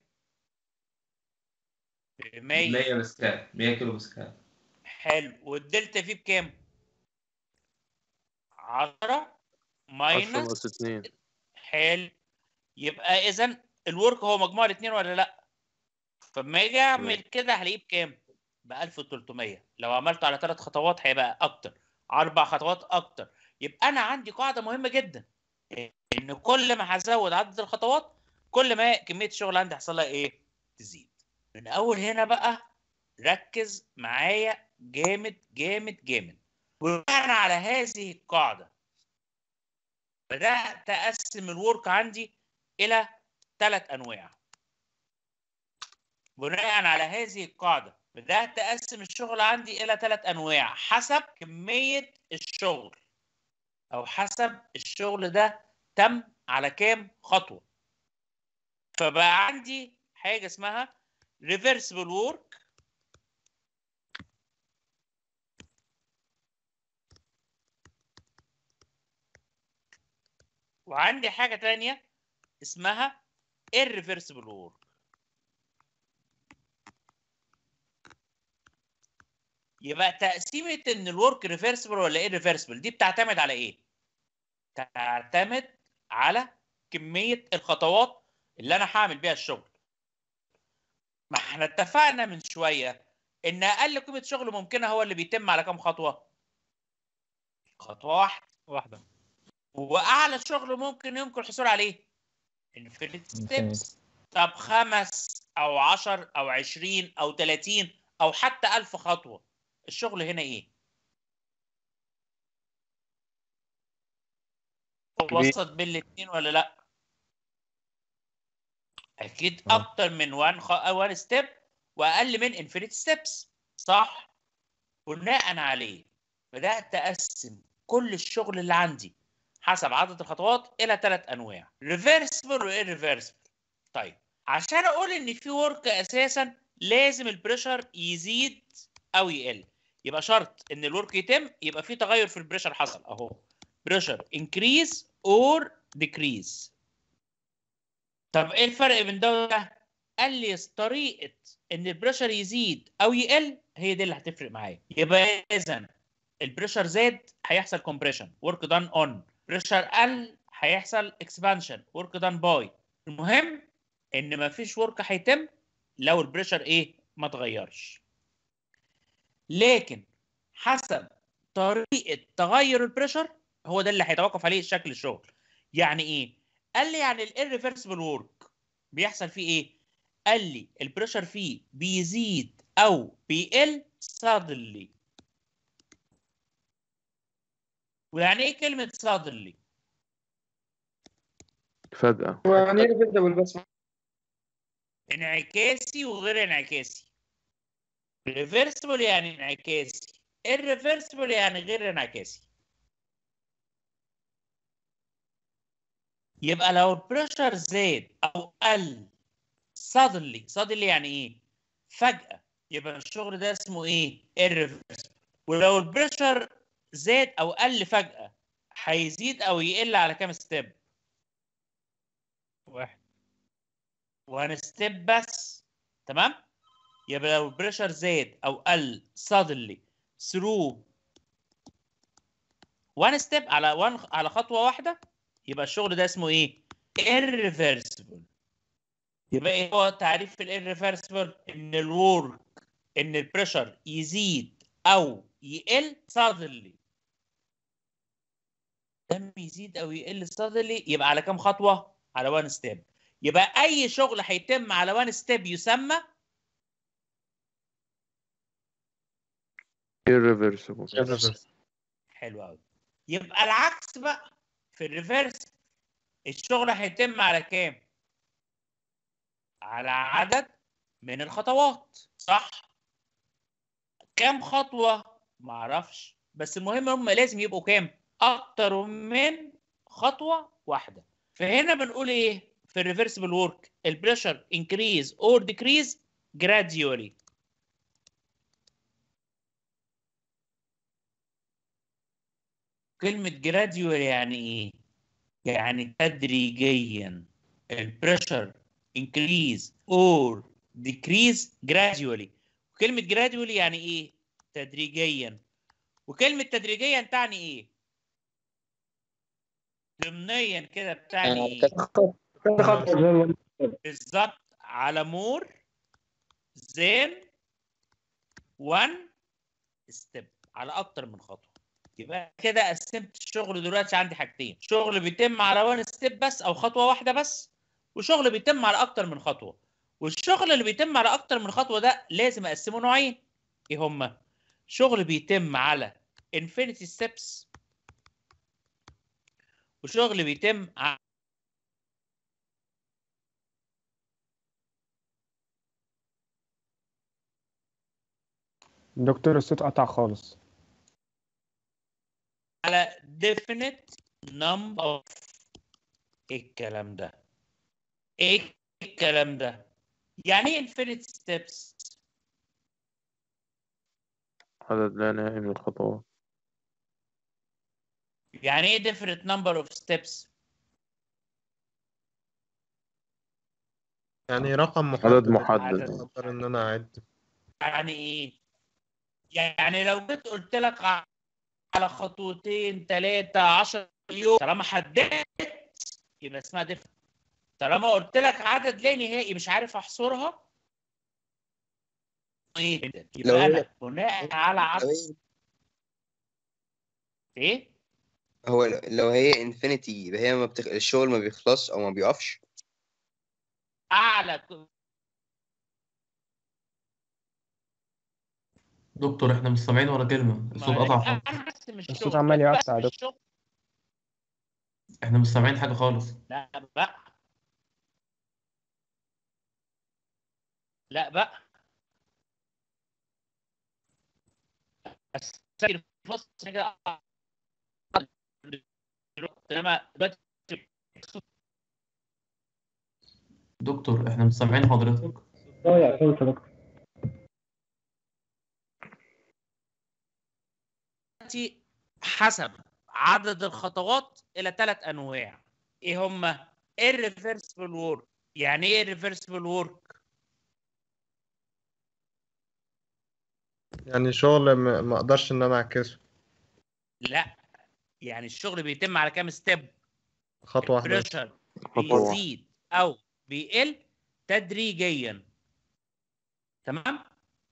100 100 باسكال 100 كيلو باسكال حلو والدلتا في بكام 10 ماينس ناقص اتنين حلو يبقى اذا الورك هو مجموع الاثنين ولا لا فلما اجي اعمل كده هلاقيه بكام ب 1300 لو عملته على ثلاث خطوات هيبقى اكتر اربع خطوات اكتر يبقى انا عندي قاعده مهمه جدا ان كل ما هزود عدد الخطوات كل ما كميه الشغل عندي هيحصل لها ايه تزيد من اول هنا بقى ركز معايا جامد جامد جامد بناء على هذه القاعده بدات اقسم الورك عندي الى ثلاث انواع بناء على هذه القاعده بدات اقسم الشغل عندي الى ثلاث انواع حسب كميه الشغل او حسب الشغل ده تم على كام خطوه فبقى عندي حاجه اسمها reversible work وعندي حاجه تانية اسمها irreversible work يبقى تقسيمه ان الورك ريفرسبل ولا irreversible دي بتعتمد على ايه؟ تعتمد على كميه الخطوات اللي انا هعمل بيها الشغل ما احنا اتفقنا من شويه ان اقل قيمه شغل ممكنه هو اللي بيتم على كام خطوه خطوه واحده واحده واعلى شغل ممكن يمكن الحصول عليه انفينيت ستيبس طب خمس او عشر او عشرين او تلاتين او حتى ألف خطوه الشغل هنا ايه وسط بين الاثنين ولا لا اكيد اكتر من 1 خ... 1 ستيب واقل من انفينيت ستيبس صح بناء عليه بدات اقسم كل الشغل اللي عندي حسب عدد الخطوات الى ثلاث انواع ريفرسبل وانريفرسبل طيب عشان اقول ان في ورك اساسا لازم البريشر يزيد او يقل يبقى شرط ان الورك يتم يبقى في تغير في البريشر حصل اهو بريشر انكريز اور ديكريز طب ايه الفرق بين ده وده قال لي طريقه ان البريشر يزيد او يقل هي دي اللي هتفرق معايا يبقى اذا البريشر زاد هيحصل كومبريشن ورك دان اون بريشر قل هيحصل اكسبانشن ورك دان باي المهم ان مفيش ورك هيتم لو البريشر ايه ما اتغيرش لكن حسب طريقه تغير البريشر هو ده اللي هيتوقف عليه شكل الشغل يعني ايه قال لي يعني الريفرسبل ورك بيحصل فيه ايه قال لي البريشر فيه بيزيد او بيقل suddenly ويعني ايه كلمه suddenly فجأة يعني ايه ريفرسبل بس انعكاسي وغير انعكاسي ريفرسبل يعني انعكاسي الريفرسبل يعني غير انعكاسي يبقى لو البريشر زاد او قل suddenly suddenly يعني ايه فجأة يبقى الشغل ده اسمه ايه irreversible ولو البريشر زاد او قل فجأة هيزيد او يقل على كام ستيب واحد وان ستيب بس تمام يبقى لو البريشر زاد او قل suddenly through وان ستيب على وان على خطوه واحده يبقى الشغل ده اسمه ايه irreversible يبقى ايه هو تعريف الirreversible ان الورك ان البريشر يزيد او يقل suddenly لما يزيد او يقل suddenly يبقى على كام خطوه على وان ستيب يبقى اي شغل هيتم على وان ستيب يسمى irreversible حلو قوي يبقى العكس بقى في الريفرس الشغل هيتم على كام على عدد من الخطوات صح كام خطوه معرفش بس المهم هم لازم يبقوا كام اكتر من خطوه واحده فهنا بنقول ايه في الريفرسبل ورك البريشر انكريز اور ديكريز gradually كلمة gradually يعني ايه؟ يعني تدريجيا البريشر increase or decrease gradually كلمة gradually يعني ايه؟ تدريجيا وكلمة تدريجيا تعني ايه؟ ضمنيا كده بتعني ايه؟ بالظبط على مور زين 1 ستيب على اكتر من خطوه يبقى كده قسمت الشغل دلوقتي عندي حاجتين شغل بيتم على 1 ستيب بس او خطوه واحده بس وشغل بيتم على اكتر من خطوه والشغل اللي بيتم على اكتر من خطوه ده لازم اقسمه نوعين ايه هما شغل بيتم على infinity steps وشغل بيتم على دكتور الصوت قطع خالص على definite number of ايه الكلام ده؟ ايه الكلام ده؟ يعني ايه infinite steps؟ عدد لا نهائي من الخطوات يعني ايه definite number of steps؟ يعني رقم محدد عدد محدد اقدر ان انا اعد يعني ايه؟ يعني لو جيت قلت لك ع- على خطوتين ثلاثة 10 يوم طالما حددت يبقى اسمها definite طالما قلت لك عدد لا نهائي مش عارف احصرها ايه ده؟ لو يبقى هي- انا بناء على عدد ايه هو لو هي انفينيتي يبقى هي ما بتخ... الشغل ما بيخلص او ما بيقفش اعلى ك- دكتور احنا مش سامعين ولا كلمة الصوت ما قطع يبقى خالص انا بس مش الصوت شغل عمال بس يقطع يا مش دكتور شغل احنا مش سامعين حاجة خالص لا بقى لا بقى بس الفصل كده انما دلوقتي دكتور احنا مش سامعين حضرتك ضايع فهمت يا دكتور دلوقتي حسب عدد الخطوات الى ثلاث انواع ايه هما irreversible work يعني ايه irreversible work يعني شغل ما ما اقدرش ان انا اعكسه لا يعني الشغل بيتم على كام ستيب خطوه واحده بس. بريشر خطوة واحدة. بيزيد او بيقل تدريجيا تمام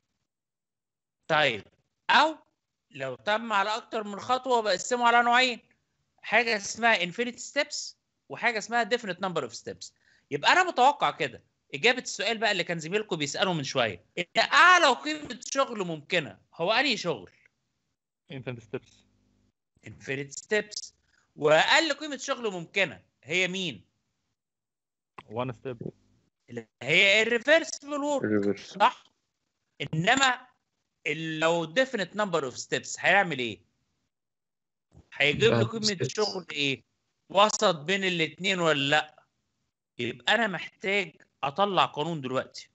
طيب او لو تم على اكتر من خطوه بقسمه على نوعين حاجه اسمها infinite steps وحاجه اسمها definite number of steps يبقى انا متوقع كده اجابه السؤال بقى اللي كان زميلكم بيساله من شويه ان اعلى قيمه شغل ممكنه هو انهي شغل infinite steps infinite steps واقل قيمه شغل ممكنه هي مين one step اللي هي irreversible work Irreversible. صح انما ال- لو definite number of steps هيعمل ايه هيجيب لي يبقى قيمه steps. الشغل ايه وسط بين الاثنين ولا لا يبقى انا محتاج اطلع قانون دلوقتي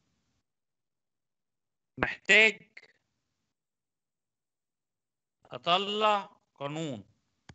محتاج اطلع قانون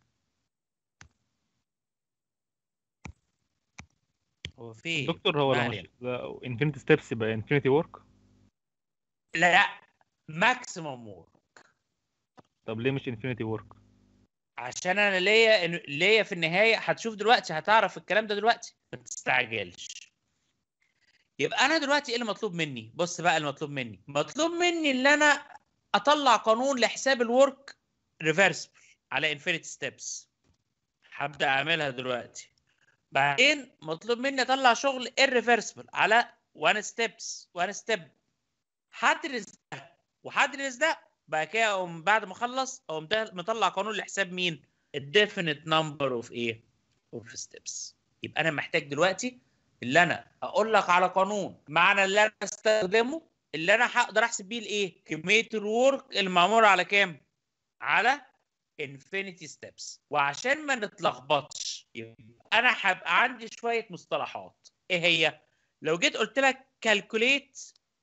هو فين دكتور هو ما لو علينا. مش لو infinite steps يبقى infinity work لا ماكسيموم وورك طب ليه مش infinity work عشان انا ليا ليا في النهايه هتشوف دلوقتي هتعرف الكلام ده دلوقتي ما تستعجلش يبقى انا دلوقتي ايه اللي مطلوب مني بص بقى المطلوب مني مطلوب مني ان انا اطلع قانون لحساب الورك ريفرسبل على انفينيتي ستيبس هبدا اعملها دلوقتي بعدين مطلوب مني اطلع شغل irreversible على 1 ستيبس 1 ستيب هدرس ده وهدرس ده بعد كده اقوم بعد ما اخلص اقوم ده مطلع قانون لحساب مين؟ الديفينيت نمبر اوف ايه؟ اوف ستيبس يبقى انا محتاج دلوقتي اللي انا اقول لك على قانون معنى اللي انا استخدمه اللي انا هقدر احسب بيه الايه؟ كميه الورك المعموله على كام؟ على انفينيتي ستيبس وعشان ما نتلخبطش يبقى انا هبقى عندي شويه مصطلحات ايه هي؟ لو جيت قلت لك كالكوليت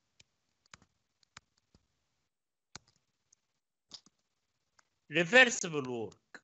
ريفرسبل ورك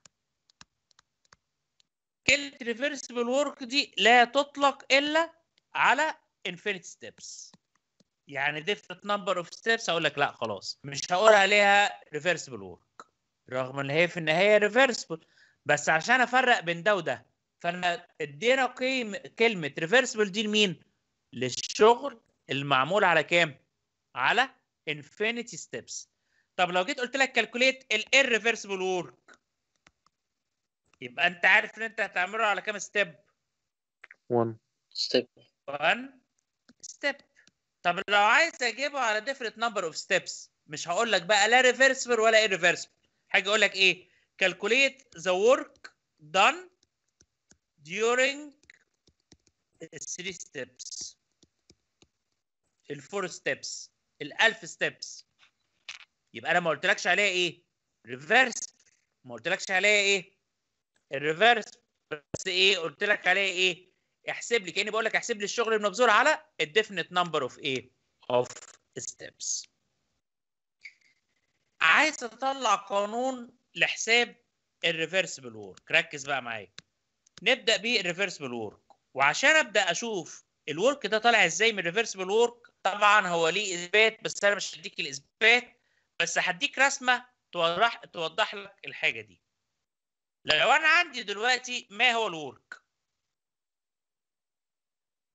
كلمة ريفرسبل ورك دي لا تطلق إلا على infinite steps يعني different number of steps أقول لك لا خلاص مش هقول عليها reversible work رغم إن هي في النهاية reversible بس عشان أفرق بين ده وده فأنا ادينا قيم كلمة reversible دي لمين؟ للشغل المعمول على كام؟ على infinity steps طب لو جيت قلت لك كالكوليت الirreversible work يبقى انت عارف ان انت هتعمله على كام ستيب 1 ستيب 1 ستيب طب لو عايز اجيبه على different number of steps مش هقول لك بقى لا reversible ولا irreversible حاجه اقول لك ايه calculate the work done during three steps الفور ستيبس الالف ستيبس يبقى انا ما قلتلكش عليها ايه ريفرس ما قلتلكش عليها ايه الريفرس بس ايه قلت لك عليها ايه احسب لي كاني بقول لك احسب لي الشغل المبذول على الديفينيت نمبر اوف ايه اوف ستيبس عايز اطلع قانون لحساب الريفرسبل ورك ركز بقى معايا نبدا بالريفرسبل ورك وعشان ابدا اشوف الورك ده طالع ازاي من الريفرسبل ورك طبعا هو ليه اثبات بس انا مش هديك الاثبات بس هديك رسمه توضح توضح لك الحاجه دي لو انا عندي دلوقتي ما هو الورك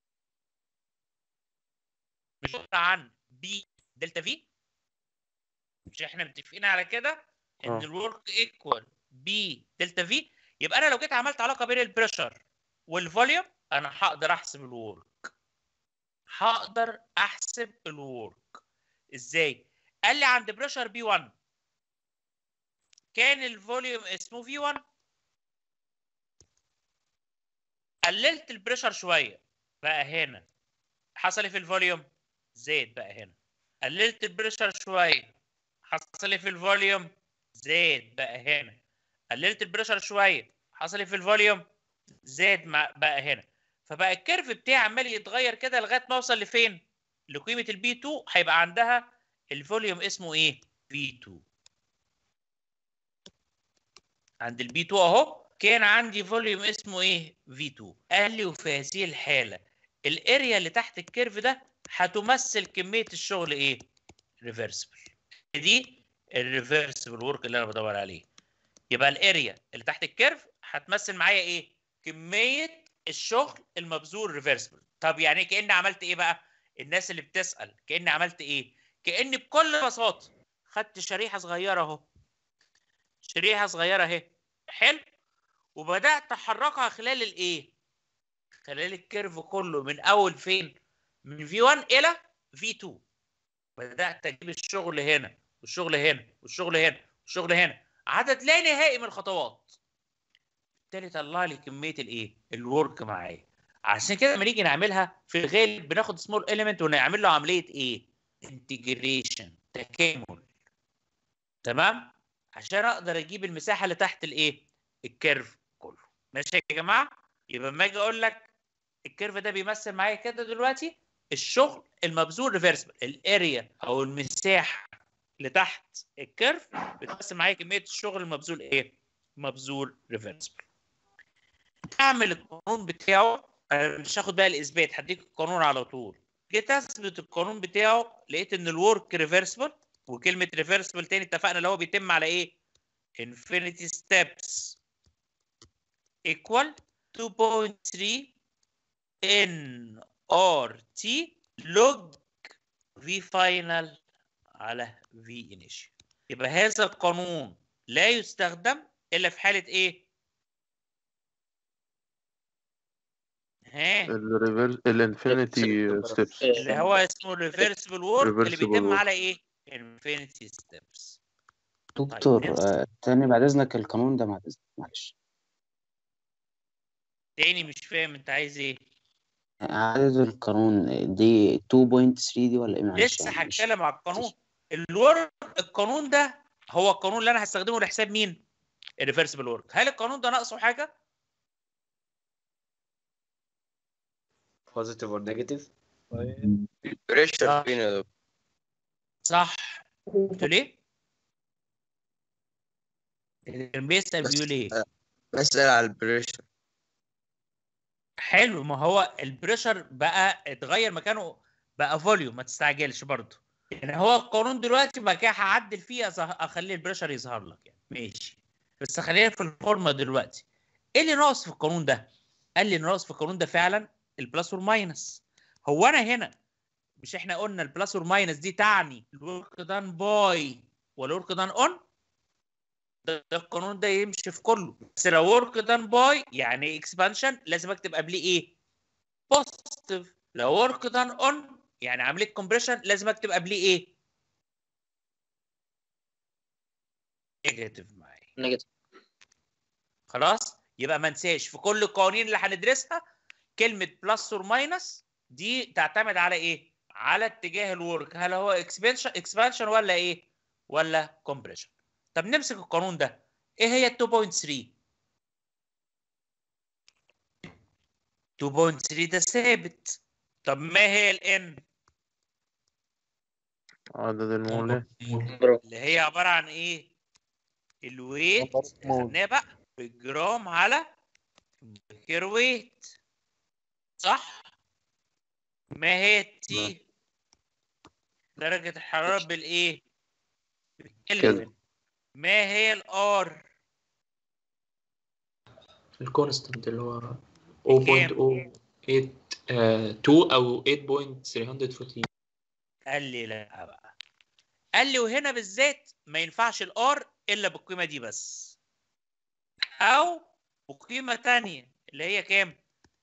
مش عباره عن بي دلتا في مش احنا متفقين على كده ان آه. الورك ايكوال بي دلتا في يبقى انا لو جيت عملت علاقه بين البريشر والفوليوم انا هقدر احسب الورك هقدر احسب الورك ازاي قال لي عند بريشر بي 1 كان الفوليوم اسمه في 1 قللت البريشر شويه بقى هنا حصل ايه في الفوليوم زاد بقى هنا قللت البريشر شويه حصل ايه في الفوليوم زاد بقى هنا قللت البريشر شويه حصل ايه في الفوليوم زاد مع- بقى هنا فبقى الكيرف بتاعي عمال يتغير كده لغايه ما اوصل لفين لقيمه البي 2 هيبقى عندها الفوليوم اسمه ايه في 2 عند البي 2 اهو كان عندي فوليوم اسمه ايه في 2 قال لي وفي هذه الحاله الاريا اللي تحت الكيرف ده هتمثل كميه الشغل ايه ريفرسبل دي الريفرسبل ورك اللي انا بدور عليه يبقى الاريا اللي تحت الكيرف هتمثل معايا ايه كميه الشغل المبذول ريفرسبل طب يعني كاني عملت ايه بقى الناس اللي بتسال كاني عملت ايه كاني بكل بساطه خدت شريحه صغيره اهو شريحه صغيره اهي حلو وبدات احركها خلال الايه خلال الكيرف كله من اول فين من في 1 الى في 2 بدات اجيب الشغل هنا والشغل هنا والشغل هنا والشغل هنا عدد لا نهائي من الخطوات بالتالي طلع لي كميه الايه الورك معايا عشان كده لما نيجي نعملها في الغالب بناخد سمول اليمنت ونعمل له عمليه ايه انتجريشن تكامل تمام عشان اقدر اجيب المساحه اللي تحت الايه الكيرف كله ماشي يا جماعه يبقى لما اجي اقول لك الكيرف ده بيمثل معايا كده دلوقتي الشغل المبذول ريفرسبل الاريا او المساحه اللي تحت الكيرف بتمثل معايا كميه الشغل المبذول ايه مبذول ريفرسبل اعمل القانون بتاعه انا مش هاخد بقى الاثبات هديك القانون على طول جيت اثبت القانون بتاعه لقيت ان الورك ريفرسبل وكلمه ريفرسبل تاني اتفقنا اللي هو بيتم على ايه infinity steps equal 2.3 n r t log v final على v initial يبقى هذا القانون لا يستخدم الا في حاله ايه ها الريفرس الانفينيتي ستيبس اللي هو اسمه ريفرسبل وورك اللي Reversible بيتم work. على ايه infinity steps دكتور طيب، آه، تاني بعد اذنك القانون ده بعد اذنك معلش تاني مش فاهم انت عايز ايه عدد القانون دي 2.3 دي ولا ايه معلش لسه يعني مش هتكلم على القانون الورك القانون ده هو القانون اللي انا هستخدمه لحساب مين الريفرسبل ورك هل القانون ده ناقصه حاجه بوزيتيف اور نيجاتيف بريشر فين يا دكتور صح قلت ليه اللي كان بيسال بيقول ايه بسأل على البريشر حلو ما هو البريشر بقى اتغير مكانه بقى فوليوم ما تستعجلش برضه يعني هو القانون دلوقتي بقى كده هعدل فيه أظه- اخلي البريشر يظهر لك يعني ماشي بس خلينا في الفورمه دلوقتي ايه اللي ناقص في القانون ده قال لي ناقص في القانون ده فعلا البلس والماينس هو انا هنا مش احنا قلنا البلس والماينس دي تعني الورك دان باي والورك دان اون ده ده القانون ده يمشي في كله بس لو ورك دان باي يعني اكسبانشن لازم اكتب قبليه ايه بوزيتيف لو ورك دان اون يعني عمليه كومبريشن لازم اكتب قبليه ايه نيجاتيف معايا نيجاتيف خلاص يبقى ما انساش في كل القوانين اللي هندرسها كلمه بلس اور ماينس دي تعتمد على ايه على اتجاه الورك هل هو اكسبانشن اكسبانشن ولا ايه ولا كومبريشن طب نمسك القانون ده ايه هي ال 2.3 2.3 ده ثابت طب ما هي ال n عدد المولات اللي هي عباره عن ايه الويت خدناه بقى بالجرام على المولكير ويت صح ما هي التي درجة الحرارة بالايه بالكلفن ما هي الار الكونستنت اللي هو بكام؟ 0.082 او 8.314 قال لي لا بقى قال لي وهنا بالذات ما ينفعش الار الا بالقيمه دي بس او بقيمه تانية اللي هي كام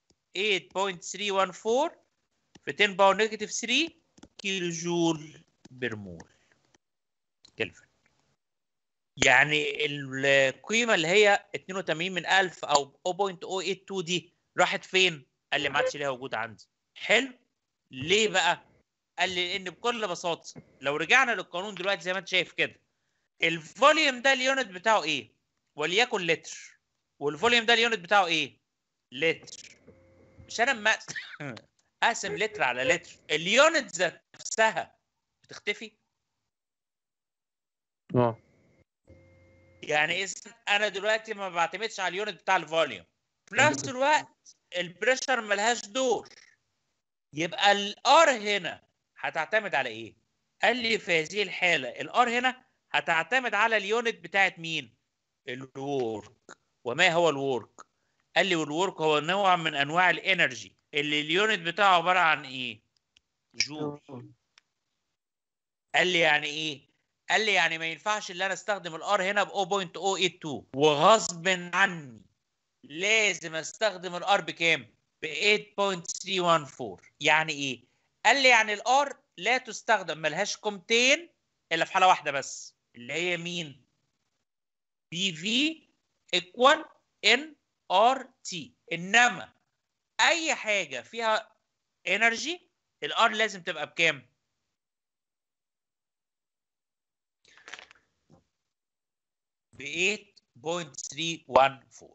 8.314 في 10 باور نيجاتيف 3 كيلو جول برمول كلفن يعني القيمه اللي هي 82 من 1000 او 0.082 دي راحت فين؟ قال لي ما عادش ليها وجود عندي حلو ليه بقى؟ قال لي لان بكل بساطه لو رجعنا للقانون دلوقتي زي ما انت شايف كده الفوليوم ده اليونت بتاعه ايه؟ وليكن لتر والفوليوم ده اليونت بتاعه ايه؟ لتر مش انا اما اقسم لتر على لتر اليونت ذات نفسها بتختفي اه يعني اذا انا دلوقتي ما بعتمدش على اليونت بتاع الفوليوم في نفس الوقت البريشر ملهاش دور يبقى الار هنا هتعتمد على ايه؟ قال لي في هذه الحاله الار هنا هتعتمد على اليونت بتاعت مين؟ الورك وما هو الورك؟ قال لي والورك هو نوع من انواع الانرجي اللي اليونت بتاعه عباره عن ايه؟ جول قال لي يعني ايه؟ قال لي يعني ما ينفعش ان انا استخدم الار هنا ب 0.082 وغصب عني لازم استخدم الار بكام؟ ب 8.314 يعني ايه؟ قال لي يعني الار لا تستخدم ملهاش قيمتين الا في حاله واحده بس اللي هي مين؟ بي في ايكوال ان ار تي انما اي حاجه فيها انرجي الار لازم تبقى بكام؟ ب 8.314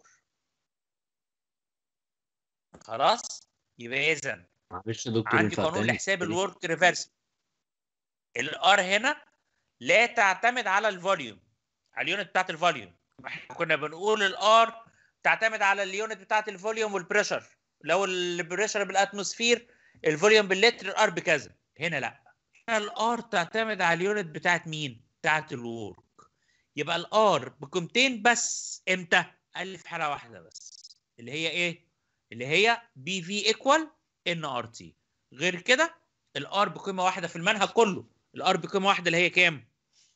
خلاص يبقى اذا معلش يا دكتور عندي ينفع قانون تاني؟ لحساب الورك ريفرس الار هنا لا تعتمد على الفوليوم على اليونت بتاعت الفوليوم احنا كنا بنقول الار تعتمد على اليونت بتاعت الفوليوم والبريشر لو البريشر بالاتموسفير الفوليوم باللتر الار بكذا هنا لا هنا الار تعتمد على اليونت بتاعت مين بتاعت الورك يبقى الار بقيمتين بس امتى قال لي في حاله واحده بس اللي هي ايه اللي هي بي في ايكوال ان ار تي غير كده الار بقيمه واحده في المنهج كله الار بقيمه واحده اللي هي كام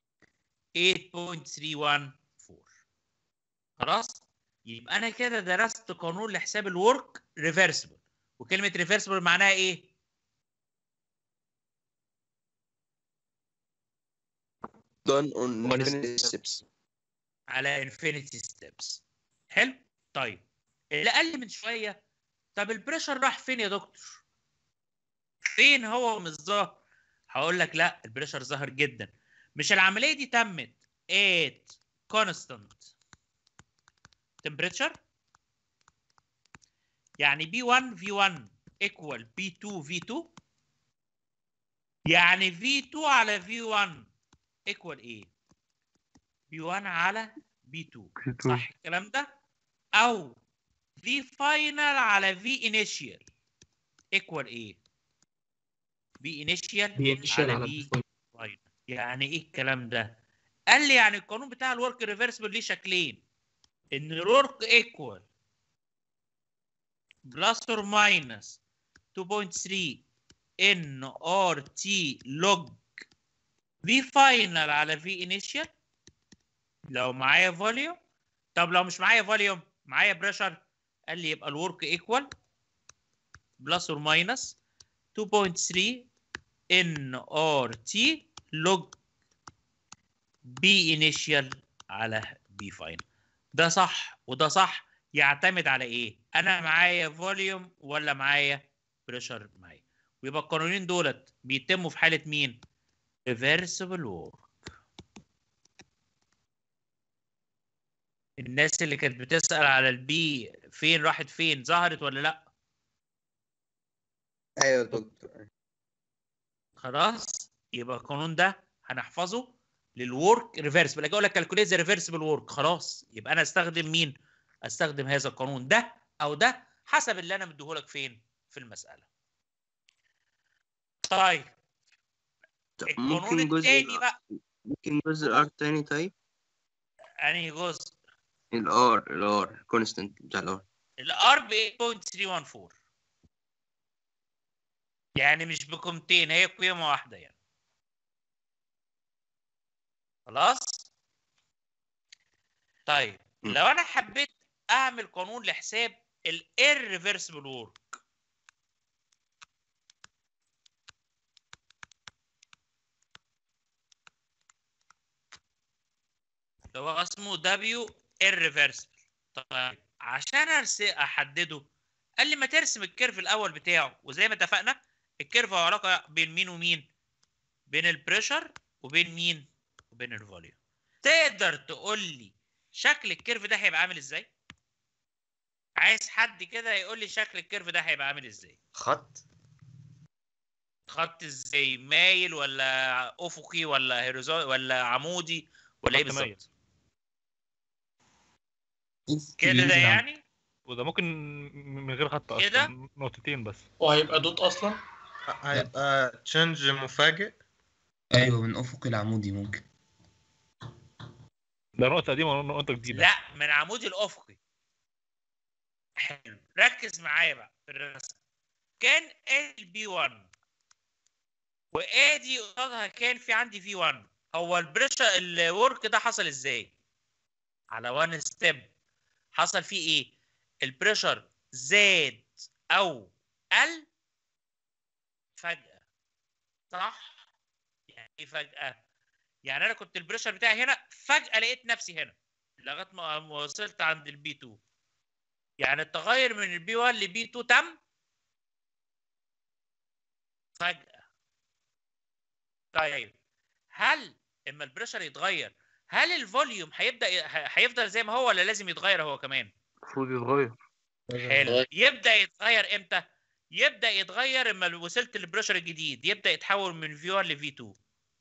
8.314 خلاص يبقى انا كده درست قانون لحساب الورك ريفرسبل وكلمه ريفرسبل معناها ايه done on infinite steps على انفينيتي ستيبس حلو طيب اللي قال لي من شويه طب البريشر راح فين يا دكتور فين هو مش ظاهر هقول لك لا البريشر ظاهر جدا مش العمليه دي تمت at constant temperature يعني B1 V1 equal B2 V2 يعني V2 على V1 equal ايه B1 على B2 صح الكلام ده او V final على V initial equal ايه V initial V initial على على V V final. final يعني ايه الكلام ده قال لي يعني القانون بتاع الورك ريفرسبل ليه شكلين ان الورك ايكوال بلس اور ماينس 2.3 ان ار تي لوج في فاينل على في انيشال لو معايا فوليوم طب لو مش معايا فوليوم معايا بريشر قال لي يبقى الورك ايكوال بلس اور ماينس 2.3 ان ار تي لوج بي انيشال على بي فاينل ده صح وده صح يعتمد على ايه انا معايا فوليوم ولا معايا بريشر معايا ويبقى القانونين دولت بيتموا في حاله مين ريفرسبل وورك الناس اللي كانت بتسال على البي فين راحت فين ظهرت ولا لا ايوه يا دكتور خلاص يبقى القانون ده هنحفظه للورك ريفرسبل اجي اقول لك كالكوليت ذا ريفرسبل ورك خلاص يبقى انا استخدم مين استخدم هذا القانون ده او ده حسب اللي انا مديهولك فين في المساله طيب القانون ممكن جزء التاني بقى ممكن جزء الار تاني طيب انهي جزء الار الار كونستنت بتاع الار الار ب 8.314 يعني مش بقيمتين هي قيمه واحده يعني خلاص طيب لو انا حبيت اعمل قانون لحساب الirreversible work اللي هو اسمه W irreversible طيب عشان ارسم احدده قال لي ما ترسم الكيرف الاول بتاعه وزي ما اتفقنا الكيرف هو علاقه بين مين ومين بين البريشر وبين مين وبين الفوليوم تقدر تقول لي شكل الكيرف ده هيبقى عامل ازاي عايز حد كده يقول لي شكل الكيرف ده هيبقى عامل ازاي خط خط ازاي مايل ولا افقي ولا هيريزون ولا عمودي ولا ايه خط مايل. بالظبط كده يعني وده ممكن من غير خط اصلا كده؟ نقطتين بس وهيبقى دوت اصلا هيبقى تشنج مفاجئ ايوه من افق العمودي ممكن ده نقطة قديمة ونقطة جديدة لا من عمودي الافقي حلو ركز معايا بقى في الرسم كان البي 1 وادي قصادها كان في عندي في 1 هو البريشر الورك ده حصل ازاي على 1 ستيب حصل فيه ايه البريشر زاد او قل فجأة صح يعني ايه فجأة يعني انا كنت البريشر بتاعي هنا فجأة لقيت نفسي هنا لغايه ما ما وصلت عند البي 2 يعني التغير من البي 1 لبي 2 تم فجأة طيب هل اما البريشر يتغير هل الفوليوم هيبدا ي- ه- هيفضل زي ما هو ولا لازم يتغير هو كمان المفروض يتغير حلو يبدا يتغير امتى يبدا يتغير اما وصلت للبريشر الجديد يبدا يتحول من في 1 لفي 2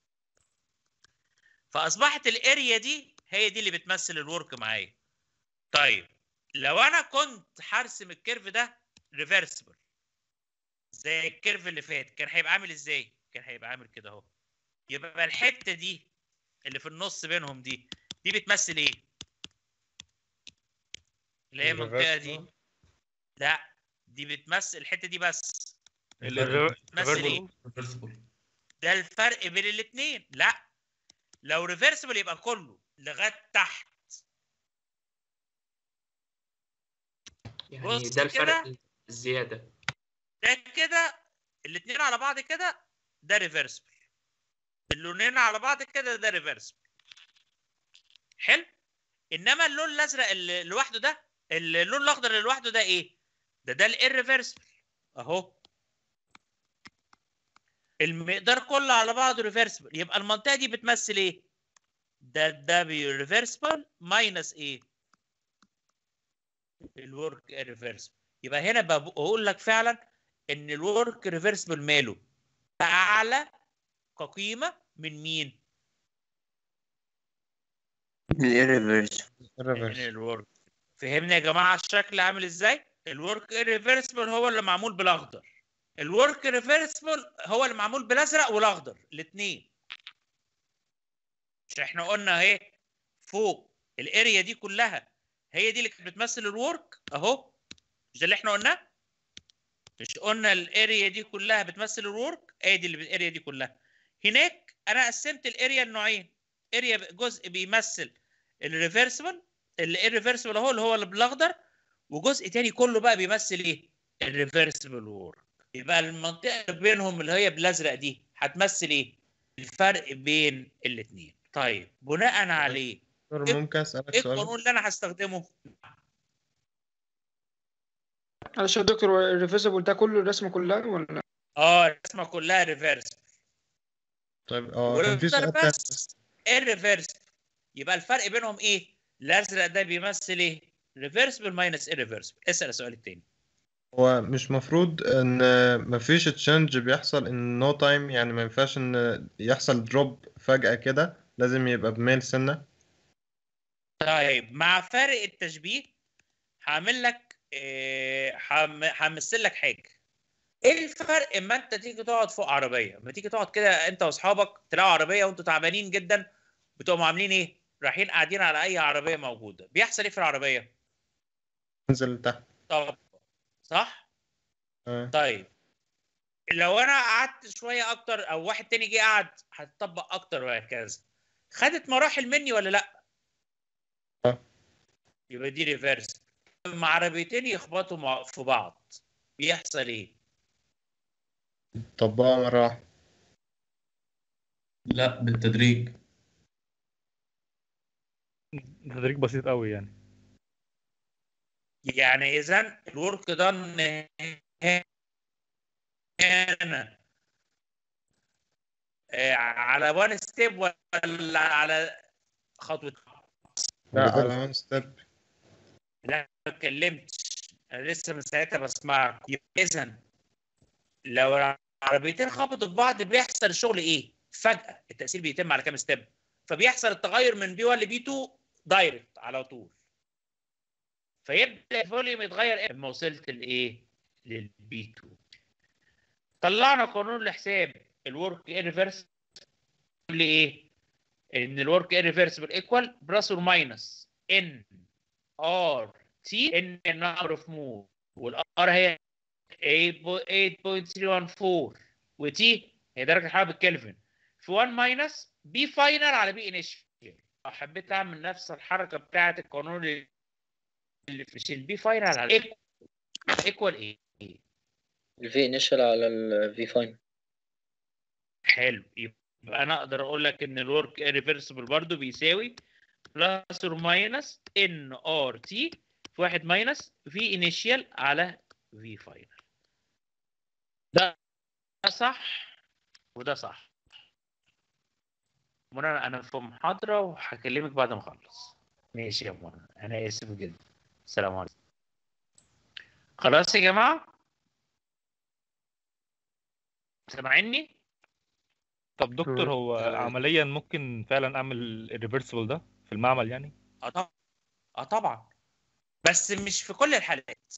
فاصبحت الاريا دي هي دي اللي بتمثل الورك معايا طيب لو انا كنت هرسم الكيرف ده ريفرسبل زي الكيرف اللي فات كان هيبقى عامل ازاي كان هيبقى عامل كده اهو يبقى الحته دي اللي في النص بينهم دي دي بتمثل ايه اللي هي المنطقه دي لا دي بتمثل الحته دي بس بتمثل ايه ده الفرق بين الاثنين لا لو ريفرسبل يبقى كله لغايه تحت يعني بص ده الفرق كده. الزياده ده كده الاثنين على بعض كده ده ريفرسبل اللونين على بعض كده ده ريفرسبل حلو انما اللون الازرق اللي لوحده ده اللون الاخضر اللي لوحده ده ايه ده ده الريفرسبل اهو المقدار كله على بعضه ريفرسبل يبقى المنطقه دي بتمثل ايه ده ده ريفرسبل ماينس ايه الورك ريفرسبل يبقى هنا بقول لك فعلا ان الورك ريفرسبل ماله اعلى كقيمه من مين من الورك فهمنا يا جماعه الشكل عامل ازاي الورك ريفرسبل هو اللي معمول بالاخضر الورك ريفرسبل هو اللي معمول بالازرق والاخضر الاثنين مش احنا قلنا اهي فوق الاريا دي كلها هي دي اللي كانت بتمثل الورك اهو مش ده اللي احنا قلناه مش قلنا الاريا دي كلها بتمثل الورك ادي اللي الاريا دي كلها هناك انا قسمت الاريا لنوعين اريا جزء بيمثل الريفرسبل الريفرسبل اهو اللي هو اللي بالاخضر وجزء تاني كله بقى بيمثل ايه الريفرسبل وورك يبقى المنطقه اللي بينهم اللي هي بالازرق دي هتمثل ايه الفرق بين الاثنين طيب بناء عليه دكتور ممكن اسالك ايه سؤال القانون اللي انا هستخدمه معلش يا دكتور الريفيزبل ده كله الرسمه كلها ولا اه الرسمه كلها ريفرس طيب اه كان في سؤال تاني بس الريفرس يبقى الفرق بينهم ايه الازرق ده بيمثل ايه ريفرسبل ماينس irreversible اسال السؤال الثاني هو مش مفروض ان مفيش تشنج بيحصل ان نو تايم يعني ما ينفعش ان يحصل دروب فجأة كده لازم يبقى بميل سنة طيب مع فارق التشبيه هعمل لك إيه، هم- همثل لك حاجه ايه الفرق اما انت تيجي تقعد فوق عربيه اما تيجي تقعد كده انت واصحابك تلاقوا عربيه وانتوا تعبانين جدا بتقوموا عاملين ايه رايحين قاعدين على اي عربيه موجوده بيحصل ايه في العربيه انزل تحت طب صح آه. طيب لو انا قعدت شويه اكتر او واحد تاني جه قعد هتطبق اكتر وهكذا خدت مراحل مني ولا لا آه. يبقى دي ريفرس لما عربيتين يخبطوا مع- في بعض بيحصل ايه طبقها مرة واحدة لا بالتدريج تدريج بسيط قوي يعني يعني اذا الورك دان هنا آه، على وان ستيب ولا على خطوه لا على وان ستيب لا ما اتكلمتش انا لسه من ساعتها بسمعك اذا لو العربيتين خبطوا في بعض بيحصل الشغل ايه؟ فجاه التاثير بيتم على كام ستيب فبيحصل التغير من بي 1 لبي 2 دايركت على طول فيبدا الفوليوم يتغير لما وصلت لايه؟ للبي 2 طلعنا قانون لحساب الورك ريفرس لي ايه؟ ان الورك irreversible ايكوال بلس اور ماينس ان ار تي ان النمبر اوف موف والار هي 8.314 وتي هي درجه الحراره بالكلفن في 1 ماينس بي فاينل على بي انيشال حبيت اعمل نفس الحركه بتاعه القانون اللي في البي فاينل على ايكوال ايه؟ الفي انيشال على الفي فاين حلو يبقى انا اقدر اقول لك ان الورك ريفرسبل برضو بيساوي بلس اور ماينس ان ار تي في واحد ماينس في انيشيال على في فاينل ده ده صح وده صح منى انا في محاضره وهكلمك بعد ما اخلص ماشي يا منى انا اسف جدا السلام عليكم خلاص يا جماعه سامعيني طب دكتور هو عمليا ممكن فعلا اعمل الريفرسبل ده في المعمل يعني اه طبعا اه طبعا بس مش في كل الحالات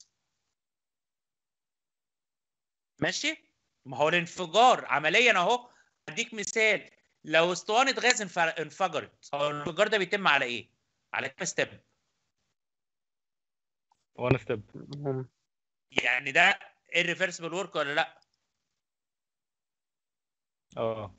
ماشي ما هو الانفجار عمليا اهو اديك مثال لو اسطوانه غاز انف- انفجرت هو الانفجار ده بيتم على ايه على كام ستيب وان ستيب يعني ده irreversible ورك ولا لا اه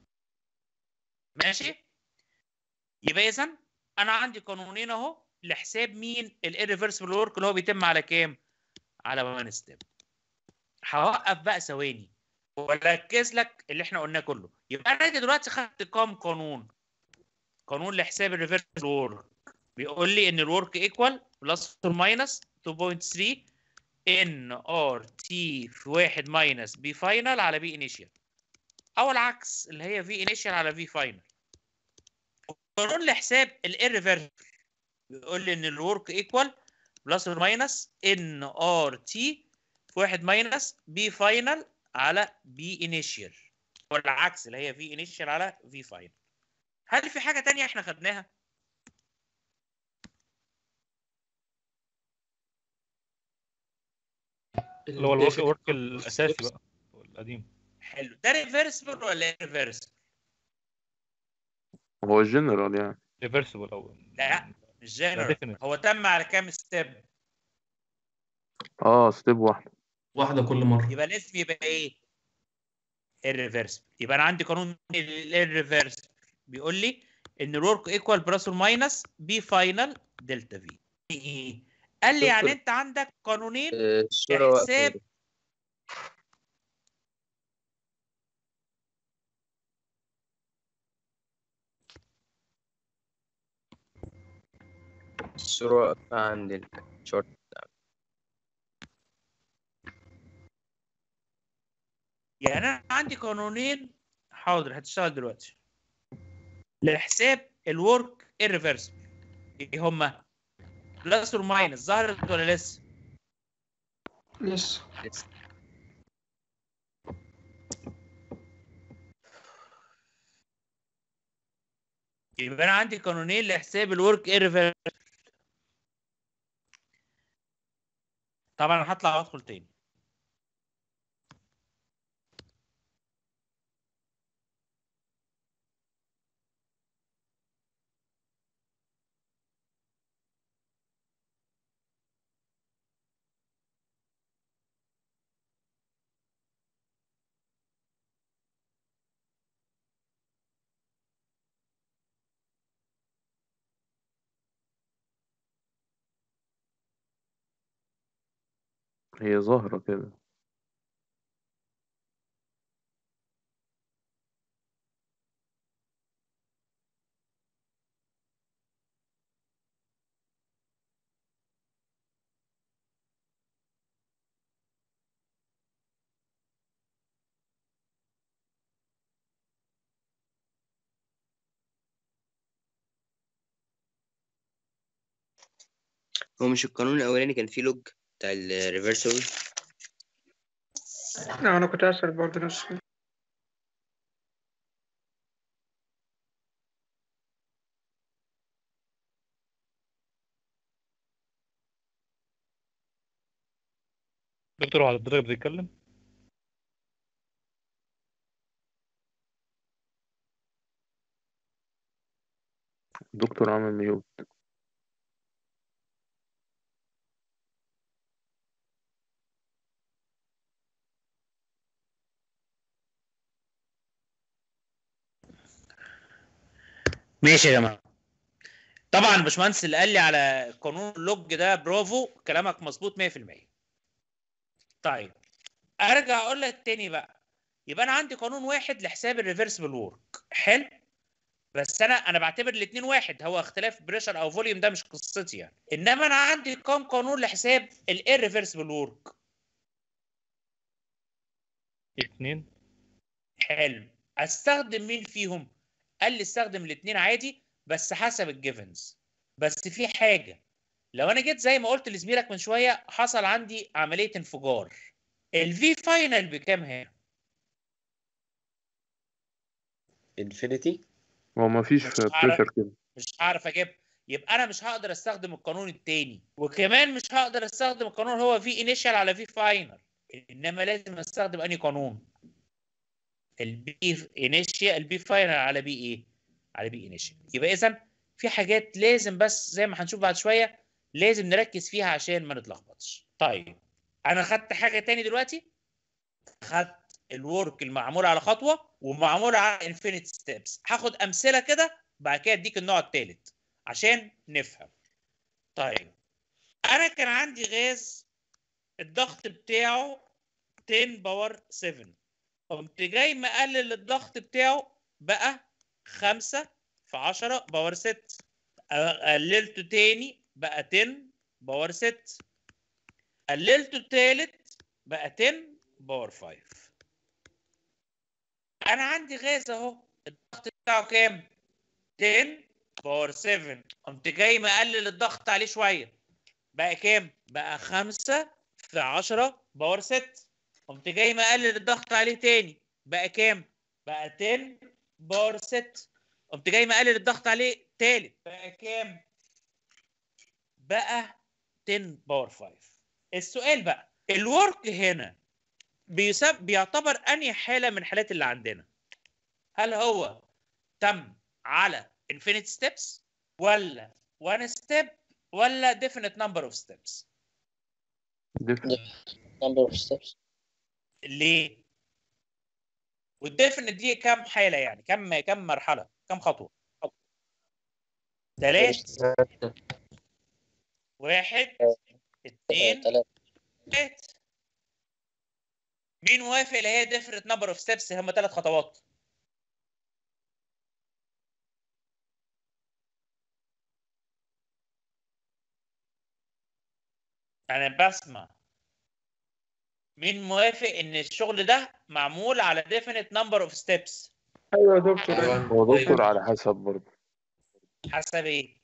ماشي يبقى اذا انا عندي قانونين اهو لحساب مين الirreversible ورك اللي هو بيتم على كام على 1 ستيب هوقف بقى ثواني واركز لك اللي احنا قلناه كله يبقى انا دلوقتي خدت كام قانون قانون لحساب الريفرسبل ورك بيقول لي ان الورك ايكوال بلس اور ماينس 2.3 ان ار تي في 1 ماينس بي فاينل على بي انيشال او العكس اللي هي في انيشال على في فاينل قانون لحساب الirreversible بيقول لي ان الورك ايكوال بلس اور ماينس ان ار تي في 1 ماينس بي فاينل على بي انيشال والعكس اللي هي في انيشال على في فاينل هل في حاجه تانية احنا خدناها اللي هو الورك ورك الاساسي بقى القديم حلو ده ريفرسبل ولا ريفرسبل هو جنرال يعني ريفرسبل او لا مش جنرال definite. هو تم على كام ستيب اه ستيب واحدة واحدة كل مرة يبقى لازم يبقى ايه الريفرسبل يبقى انا عندي قانون الريفرسبل بيقول لي ان الورك ايكوال بلس اور ماينس بي فاينل دلتا في ايه قال لي يعني دكتور. انت عندك قانونين آه، الصورة واقفة لحساب الصورة واقفة عند الشورت يعني انا عندي قانونين حاضر هتشتغل دلوقتي لحساب الورك الريفرسبل ايه هما بلس اور ماينس ظهرت ولا لسه لسه يبقى انا عندي قانونين لحساب الورك الريفرسبل طبعا انا هطلع وادخل تاني هي ظاهرة كده هو مش القانون الأولاني كان فيه لوج بتاع الريفرسبل لا أنا كنت أسأل برضه نفس السؤال. دكتور هو حضرتك بتتكلم دكتور عامل ميوت ماشي يا جماعه طبعا الباشمهندس اللي قال لي على قانون اللوج ده برافو كلامك مظبوط 100% طيب ارجع اقول لك تاني بقى يبقى انا عندي قانون واحد لحساب الريفرسبل وورك حلو بس انا انا بعتبر الاثنين واحد هو اختلاف بريشر او فوليوم ده مش قصتي يعني انما انا عندي كام قانون لحساب الريفرسبل وورك اتنين حلو استخدم مين فيهم قال لي استخدم الاثنين عادي بس حسب الجيفنز بس في حاجه لو انا جيت زي ما قلت لزميلك من شويه حصل عندي عمليه انفجار الفي فاينل بكام هنا انفينيتي هو مفيش مش عارف. بريشر كده مش هعرف اجيب يبقى انا مش هقدر استخدم القانون التاني وكمان مش هقدر استخدم القانون هو في انيشال على في فاينل انما لازم استخدم انهي قانون البي انيشال البي فاينل على بي ايه على بي انيشال يبقى اذا في حاجات لازم بس زي ما هنشوف بعد شويه لازم نركز فيها عشان ما نتلخبطش طيب انا خدت حاجه تاني دلوقتي خدت الورك المعمول على خطوه ومعمول على انفينيت ستيبس هاخد امثله كده بعد كده اديك النوع الثالث عشان نفهم طيب انا كان عندي غاز الضغط بتاعه 10 باور 7 قمت جاي مقلل الضغط بتاعه بقى 5 في 10 باور 6 قللته تاني بقى 10 باور 6 قللته التالت بقى 10 باور 5 انا عندي غاز اهو الضغط بتاعه كام 10 باور 7 قمت جاي مقلل الضغط عليه شويه بقى كام بقى 5 في 10 باور 6 قمت جاي مقلل الضغط عليه تاني بقى كام بقى 10 باور 6 قمت جاي مقلل الضغط عليه تالت بقى كام بقى 10 باور 5 السؤال بقى الورك هنا بيسب بيعتبر انهي حاله من الحالات اللي عندنا هل هو تم على infinite steps ولا one step ولا definite number of steps number of steps ليه والديفينيت دي كام حاله يعني كم كم مرحله كم خطوه ثلاث واحد اثنين ثلاث مين موافق اللي هي ديفرنت نمبر اوف ستيبس هم ثلاث خطوات انا بسمع مين موافق ان الشغل ده معمول على definite number of steps ايوه يا دكتور هو دكتور على حسب برضه حسب ايه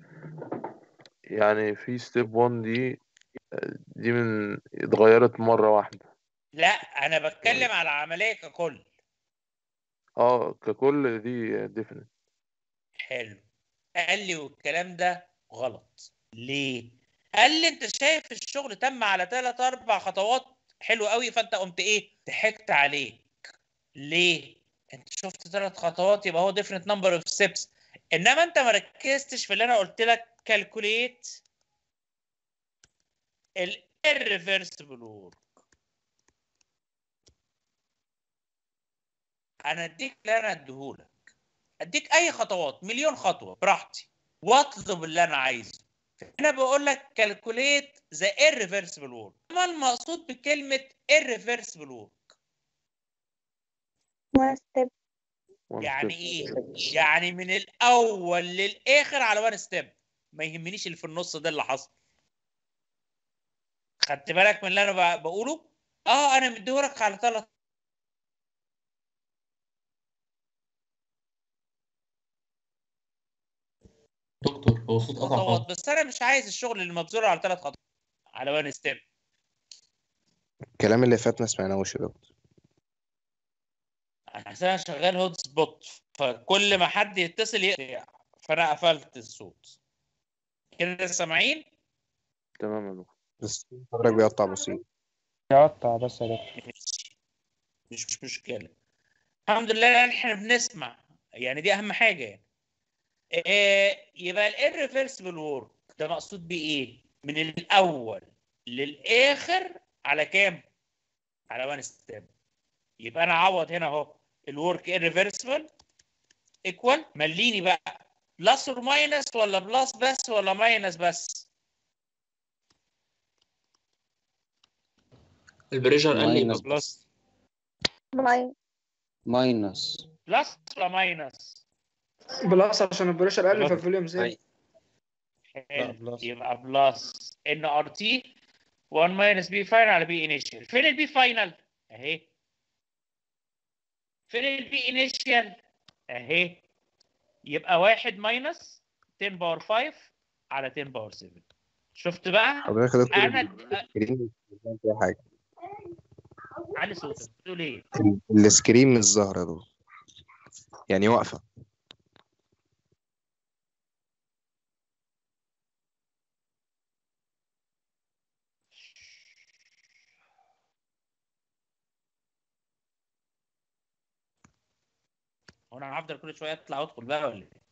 يعني في ستيب 1 دي دي من اتغيرت مرة واحدة لا انا بتكلم على عمليه ككل اه ككل دي ديفينيت حلو قال لي والكلام ده غلط ليه قال لي انت شايف الشغل تم على ثلاث اربع خطوات حلو قوي فانت قمت ايه ضحكت عليك ليه انت شفت ثلاث خطوات يبقى هو different number of steps انما انت ما ركزتش في اللي انا قلت لك calculate ال irreversible work انا اديك اللي انا اديهولك اديك اي خطوات مليون خطوه براحتي واطلب اللي انا عايزه انا بقول لك كالكوليت ذا irreversible وورك ما المقصود بكلمه irreversible وورك one step يعني ايه يعني من الاول للاخر على وان ستيب ما يهمنيش اللي في النص ده اللي حصل خدت بالك من اللي انا ب- بقوله اه انا مديهولك على ثلاث دكتور هو صوت قطع خطوات خالص بس انا مش عايز الشغل اللي مبذول على ثلاث خطوات على وان ستيب الكلام اللي فات ما سمعناهوش يا دكتور عشان انا شغال هوت سبوت فكل ما حد يتصل يقطع فانا قفلت الصوت كده سامعين تمام يا دكتور بس حضرتك بيقطع بسيط يقطع بس يا دكتور مش مش مشكله الحمد لله ان احنا بنسمع يعني دي اهم حاجه يعني آه، يبقى الirreversible وورك ده مقصود بيه ايه من الاول للاخر على كام على وان ستيب يبقى انا اعوض هنا اهو الورك irreversible ايكوال مليني بقى بلس اور ماينس ولا بلس بس ولا ماينس بس البريشر قال لي ماينس يبقى بلس ماي ماينس بلس ولا ماينس بلس عشان البريشر قل بلس. فالفوليوم زاد حلو يبقى بلس ان ار تي 1 ماينس بي فاينل على بي انيشال فين البي فاينل اهي فين البي انيشال اهي يبقى 1 ماينس 10 باور 5 على 10 باور 7 شفت بقى حضرتك يا دكتور انا السكرين مش باين فيها حاجة علي صوتك بتقول ايه ال- السكرين مش ظاهرة يا دكتور يعني واقفة هو انا هفضل كل شويه اطلع وادخل بقى ولا ايه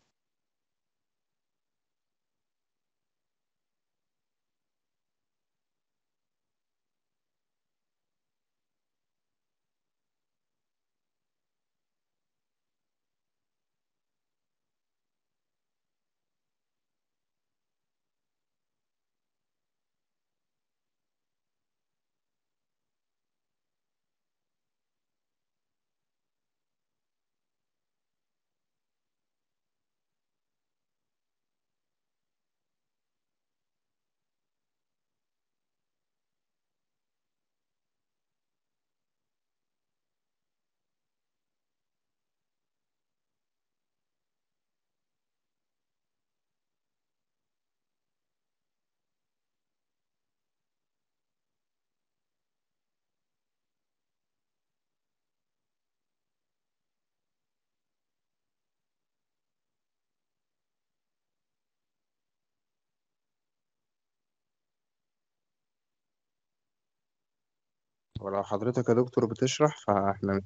ولو حضرتك يا دكتور بتشرح فاحنا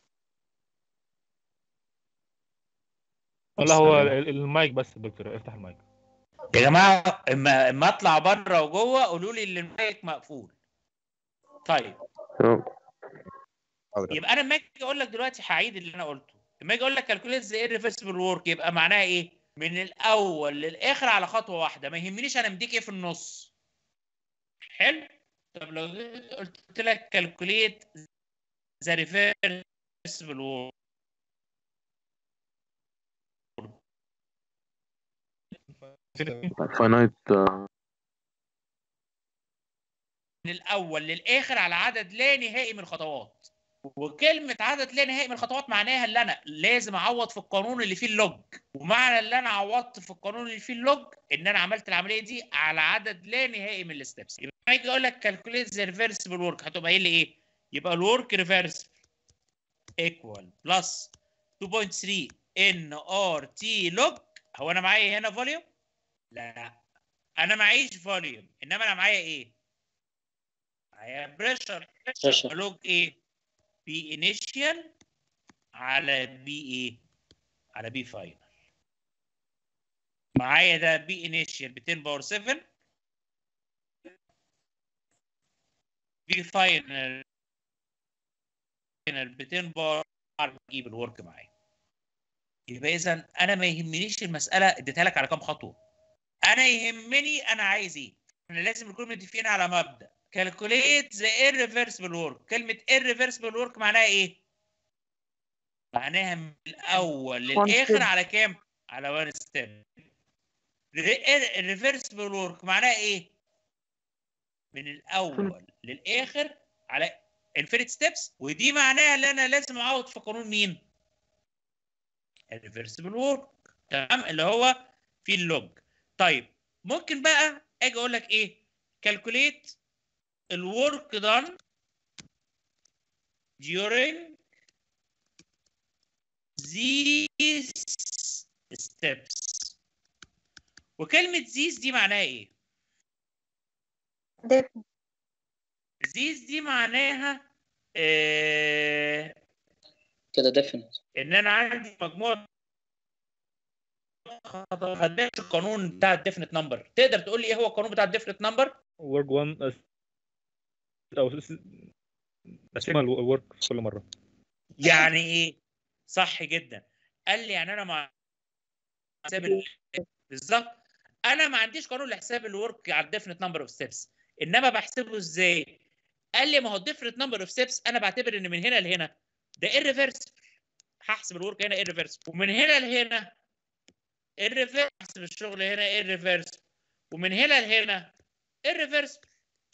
لا هو ال- المايك بس يا دكتور افتح المايك يا جماعه اما اما اطلع بره وجوه قولوا لي ان المايك مقفول طيب يبقى انا لما اجي اقول لك دلوقتي هعيد اللي انا قلته لما اجي اقول لك كالكوليت ذا irreversible ورك يبقى معناها ايه من الاول للاخر على خطوه واحده ما يهمنيش انا مديك ايه في النص حلو طب لو جيت قلت لك كالكوليت ذا ريفرسبل وورك فاينايت من الاول للاخر على عدد لا نهائي من الخطوات وكلمه عدد لا نهائي من الخطوات معناها اللي انا لازم اعوض في القانون اللي فيه اللوج ومعنى اللي انا عوضت في القانون اللي فيه اللوج ان انا عملت العمليه دي على عدد لا نهائي من الستبس يبقى لما اجي اقول لك كالكوليت ذا ريفرسبل ورك هتبقى قايل لي ايه يبقى الورك ريفرسبل ايكوال بلس 2.3 ان ار تي لوج هو انا معايا هنا فوليوم لا انا معيش فوليوم انما انا معايا ايه معايا بريشر Pressure. لوج ايه بي انيشال على بي ايه على بي فاينل معايا ده بي انيشال ب 10 باور 7 بي فاينل ب 10 باور اجيب الورك معايا يبقى اذا انا ما يهمنيش المساله اديتها لك على كام خطوه انا يهمني انا عايز ايه احنا لازم نكون متفقين على مبدا calculate the irreversible work كلمه irreversible work معناها ايه معناها من الاول One للاخر step. على كام على وان ستيب الريفرسبل ورك معناها ايه من الاول للاخر على انفينيت ستيبس ودي معناها ان انا لازم اعوض في قانون مين الريفرسبل ورك تمام اللي هو في اللوج طيب ممكن بقى اجي اقول لك ايه كالكوليت الورك done during these steps وكلمة these دي معناها ايه؟ these دي معناها آه كده definite ان انا عندي مجموعة خطوات هتبقى القانون بتاع الديفينيت نمبر تقدر تقول لي ايه هو القانون بتاع الديفينيت نمبر؟ work one أس- او اسمها الورك في كل مره يعني ايه؟ صح جدا قال لي يعني انا مع حساب ال- بالظبط انا ما عنديش قانون لحساب الورك على الديفينيت نمبر اوف ستيبس انما بحسبه ازاي؟ قال لي ما هو الديفينيت نمبر اوف ستيبس انا بعتبر ان من هنا لهنا ده irreversible هحسب الورك هنا irreversible ومن هنا لهنا irreversible هحسب الشغل هنا irreversible ومن هنا لهنا irreversible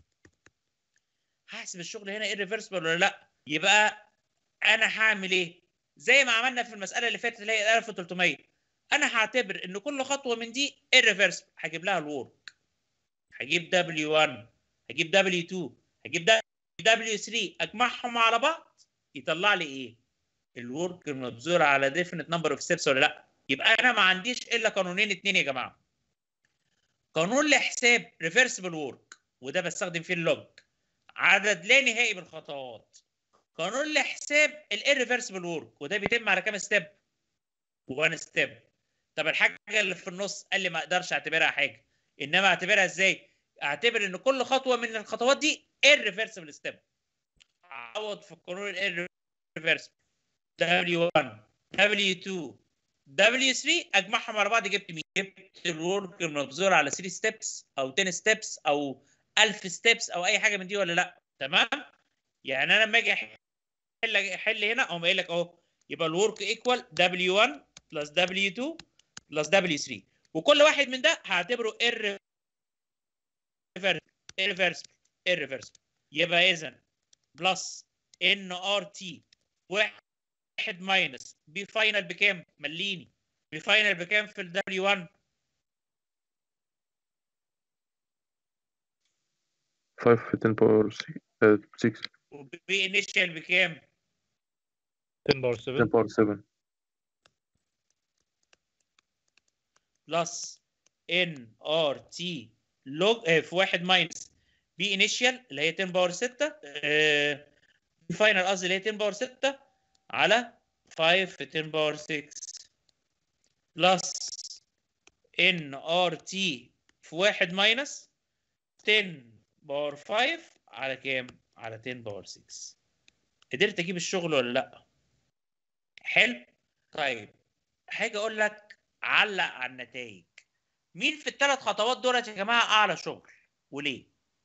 هحسب الشغل هنا irreversible ولا لا يبقى انا هعمل ايه زي ما عملنا في المساله اللي فاتت اللي هي 1300 انا هعتبر ان كل خطوه من دي irreversible هجيب لها الورك هجيب W1 هجيب W2 هجيب W3 اجمعهم على بعض يطلع لي ايه الورك المبذول على ديفينيت نمبر اوف ستيبس ولا لا يبقى انا ما عنديش الا قانونين اتنين يا جماعه قانون لحساب ريفرسبل وورك وده بستخدم فيه اللوج عدد لا نهائي من الخطوات قانون لحساب الirreversible وورك وده بيتم على كام ستيب 1 ستيب طب الحاجه اللي في النص قال لي ما اقدرش اعتبرها حاجه انما اعتبرها ازاي اعتبر ان كل خطوه من الخطوات دي irreversible ستيب اعوض في القانون الirreversible W1 W2 W3 اجمعهم على بعض جبت مين؟ جبت الورك المبذول على 3 ستيبس او 10 ستيبس او 1000 ستيبس او اي حاجه من دي ولا لا تمام؟ يعني انا لما اجي احل احل هنا اقوم قايل لك اهو يبقى الورك ايكوال W1 بلس W2 بلس W3 وكل واحد من ده هعتبره irreversible irreversible يبقى اذا بلس ان ار تي واحد واحد ماينس بي فاينل بكام؟ مليني بي فاينل بكام في ال W1 5 في 10 باور 6 وبي انيشال بكام؟ 10 باور 10 7 باور 7 بلس ان ار تي لوج آه، في واحد ماينس بي انيشال اللي هي 10 باور 6 بي فاينل قصدي اللي هي 10 باور 6 على 5 في 10 باور 6 بلس ان ار تي في واحد ماينس 10 باور 5 على كام؟ على 10 باور 6 قدرت اجيب الشغل ولا لا؟ حلو؟ طيب حاجه اقول لك علق على النتائج مين في الثلاث خطوات دولت يا جماعه اعلى شغل وليه؟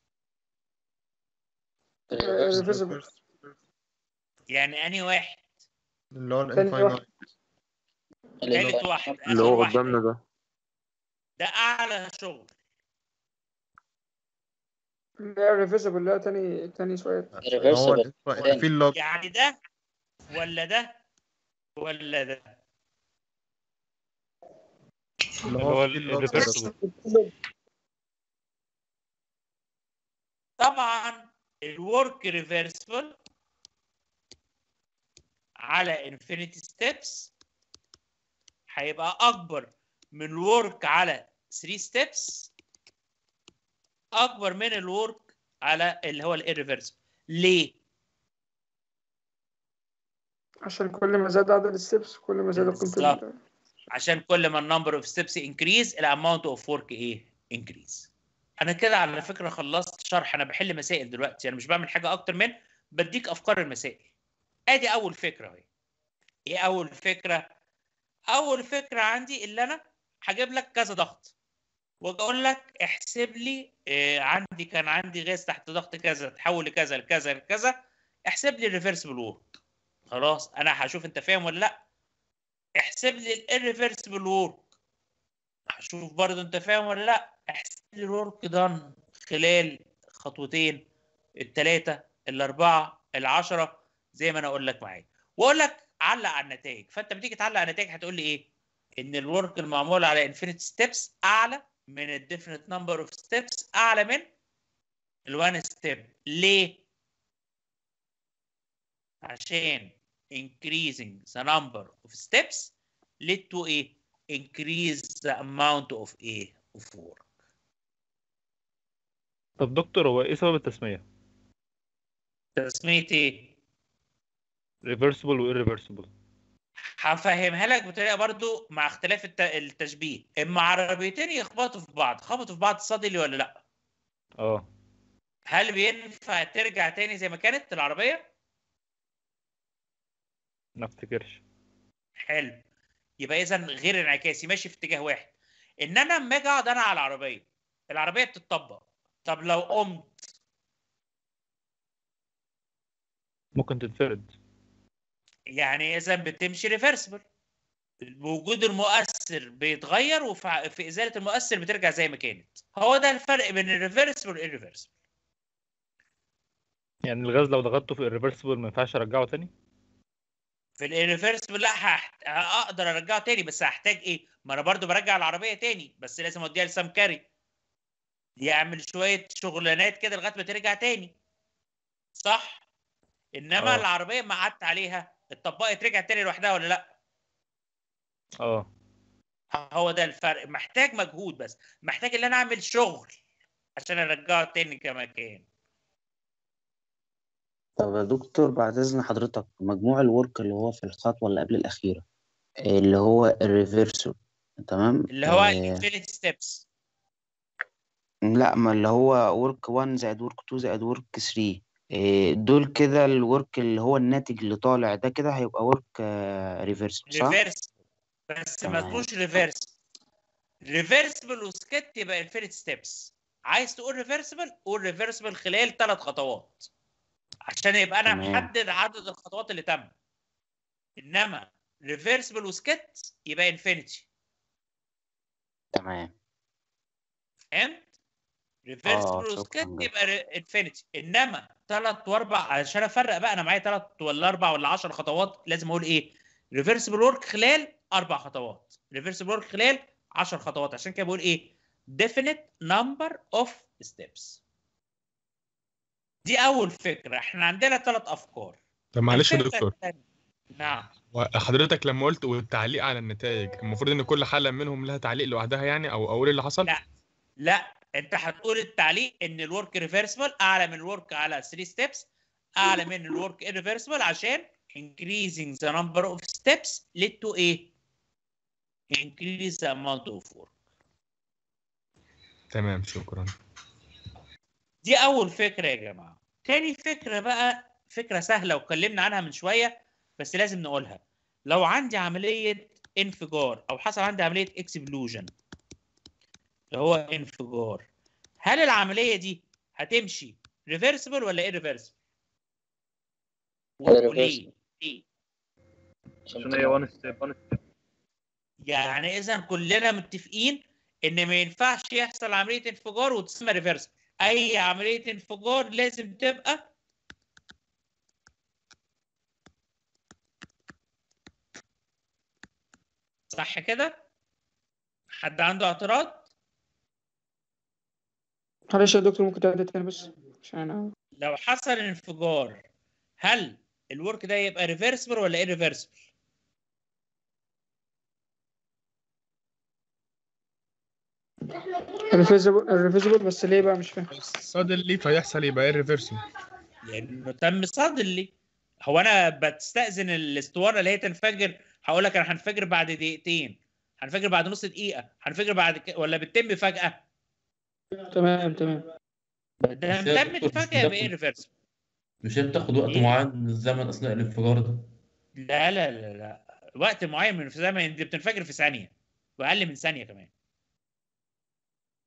irreversible يعني انهي واحد؟ اللي هو تاني الانفاينايت ثالث واحد اللي اخر هو واحد قدامنا ده ده اعلى شغل لا irreversible لا تاني تاني شوية هو irreversible الانفا- في اللوج يعني ده ولا ده ولا ده اللي اللي هو هو في اللوج الريفرسبل طبعا الورك ريفرسبل على انفينيتي ستيبس هيبقى اكبر من الورك على 3 ستيبس اكبر من الورك على اللي هو الirreversible ليه عشان كل ما زاد عدد الستبس كل ما زاد قيمة بالظبط. ال- عشان كل ما النمبر اوف ستيبس انكريز الاماونت اوف ورك ايه انكريز انا كده على فكره خلصت شرح انا بحل مسائل دلوقتي انا مش بعمل حاجه اكتر من بديك افكار المسائل ادي اول فكره اهي ايه اول فكره اول فكره عندي اللي انا هجيب لك كذا ضغط واجي اقول لك احسب لي آه، عندي كان عندي غاز تحت ضغط كذا تحول لكذا لكذا لكذا احسب لي الريفرسبل وورك خلاص انا هشوف انت فاهم ولا لا احسب لي الريفرسبل وورك هشوف برضه انت فاهم ولا لا احسب لي الورك دان خلال خطوتين الثلاثه الاربعه العشره زي ما انا اقول لك معايا واقول لك علق على النتائج فانت بتيجي تعلق على النتائج هتقول لي ايه ان الورك المعمول على انفينيت ستيبس اعلى من الديفينيت نمبر اوف ستيبس اعلى من الوان ستيب ليه عشان increasing the number of steps lead to a increase the amount of a of work طب دكتور هو ايه سبب التسمية؟ تسمية ايه؟ ريفرسبل وإيريفرسبل هفهمها لك بطريقه برضو مع اختلاف الت- التشبيه اما عربيتين يخبطوا في بعض خبطوا في بعض صدلي ولا لا اه هل بينفع ترجع تاني زي ما كانت العربيه ما افتكرش حلو يبقى اذا غير انعكاسي ماشي في اتجاه واحد ان انا اما اجي اقعد انا على العربيه العربيه بتطبق طب لو قمت ممكن تتفرد يعني اذا بتمشي ريفرسبل وجود المؤثر بيتغير وفي في ازاله المؤثر بترجع زي ما كانت هو ده الفرق بين الريفرسبل والإيريفرسبل يعني الغاز لو ضغطته في الريفرسبل ما ينفعش ارجعه تاني في الانفيرسبل لا هحت... اقدر ارجعه تاني بس هحتاج ايه؟ ما انا برضو برجع العربيه تاني بس لازم اوديها لسام كاري يعمل شويه شغلانات كده لغايه ما ترجع تاني صح؟ انما آه. العربيه ما قعدت عليها اتطبقت رجعت تاني لوحدها ولا لا؟ اه هو ده الفرق محتاج مجهود بس محتاج ان انا اعمل شغل عشان ارجعه تاني كما كان طب يا دكتور بعد إذن حضرتك مجموع الورك اللي هو في الخطوة اللي قبل الأخيرة اللي هو الريفيرسو تمام اللي هو آه الانفينيتي ستيبس لا ما اللي هو ورك 1 زائد ورك 2 زائد ورك 3 آه دول كده الورك اللي هو الناتج اللي طالع ده كده هيبقى ورك ريفيرسو صح؟ ريفيرس بس ما تمام. اسموش ريفيرس ريفيرسبل وسكت يبقى انفينيتي ستيبس عايز تقول ريفيرسبل قول ريفيرسبل خلال ثلاث خطوات عشان يبقى انا تمام. محدد عدد الخطوات اللي تم انما ريفيرسبل وسكت يبقى انفينيتي تمام فهمت ريفيرسبل آه، شكراً وسكت جداً. يبقى انفينيتي انما ثلاث واربع عشان افرق بقى انا معايا ثلاث ولا اربع ولا 10 خطوات لازم اقول ايه ريفيرسبل ورك خلال اربع خطوات ريفيرسبل ورك خلال 10 خطوات عشان كده بقول ايه definite number of steps دي اول فكره احنا عندنا ثلاث افكار طب معلش يا الفكرة دكتور التانية- نعم حضرتك لما قلت والتعليق على النتائج المفروض ان كل حالة منهم لها تعليق لوحدها يعني او اقول اللي حصل لا لا انت هتقول التعليق ان الورك ريفرسبل اعلى من الورك على 3 ستيبس اعلى من الورك irreversible عشان increasing the number of steps lead to ايه increase the amount of work تمام شكرا دي اول فكره يا جماعه تاني فكره بقى فكره سهله واتكلمنا عنها من شويه بس لازم نقولها لو عندي عمليه انفجار او حصل عندي عمليه اكسبلوجن اللي هو انفجار هل العمليه دي هتمشي ريفرسبل ولا ايرفيرسبل وليه ليه؟ عشان هي وان ستيب يعني اذا كلنا متفقين ان ما ينفعش يحصل عمليه انفجار وتسمى ريفرسبل اي عمليه انفجار لازم تبقى صح كده حد عنده اعتراض معلش يا دكتور ممكن تعيد تاني بس عشان انا لو حصل انفجار هل الورك ده يبقى ريفرسبل ولا ايرفيرسبل الريفيزبل الريفيزبل بس ليه بقى مش فاهم suddenly فيحصل يبقى irreversible لانه تم صدلي هو انا بستأذن الاسطوانه اللي هي تنفجر هقول لك انا هنفجر بعد دقيقتين هنفجر بعد نص دقيقه هنفجر بعد ك... ولا بتتم فجاه تمام تمام ده مش هي تمت دكتور فجاه يبقى بتاخد- ايرفيرسبل مش هي بتاخد وقت إيه؟ معين من الزمن اثناء الانفجار ده لا لا لا لا وقت معين من زمن دي بتنفجر في ثانيه واقل من ثانيه كمان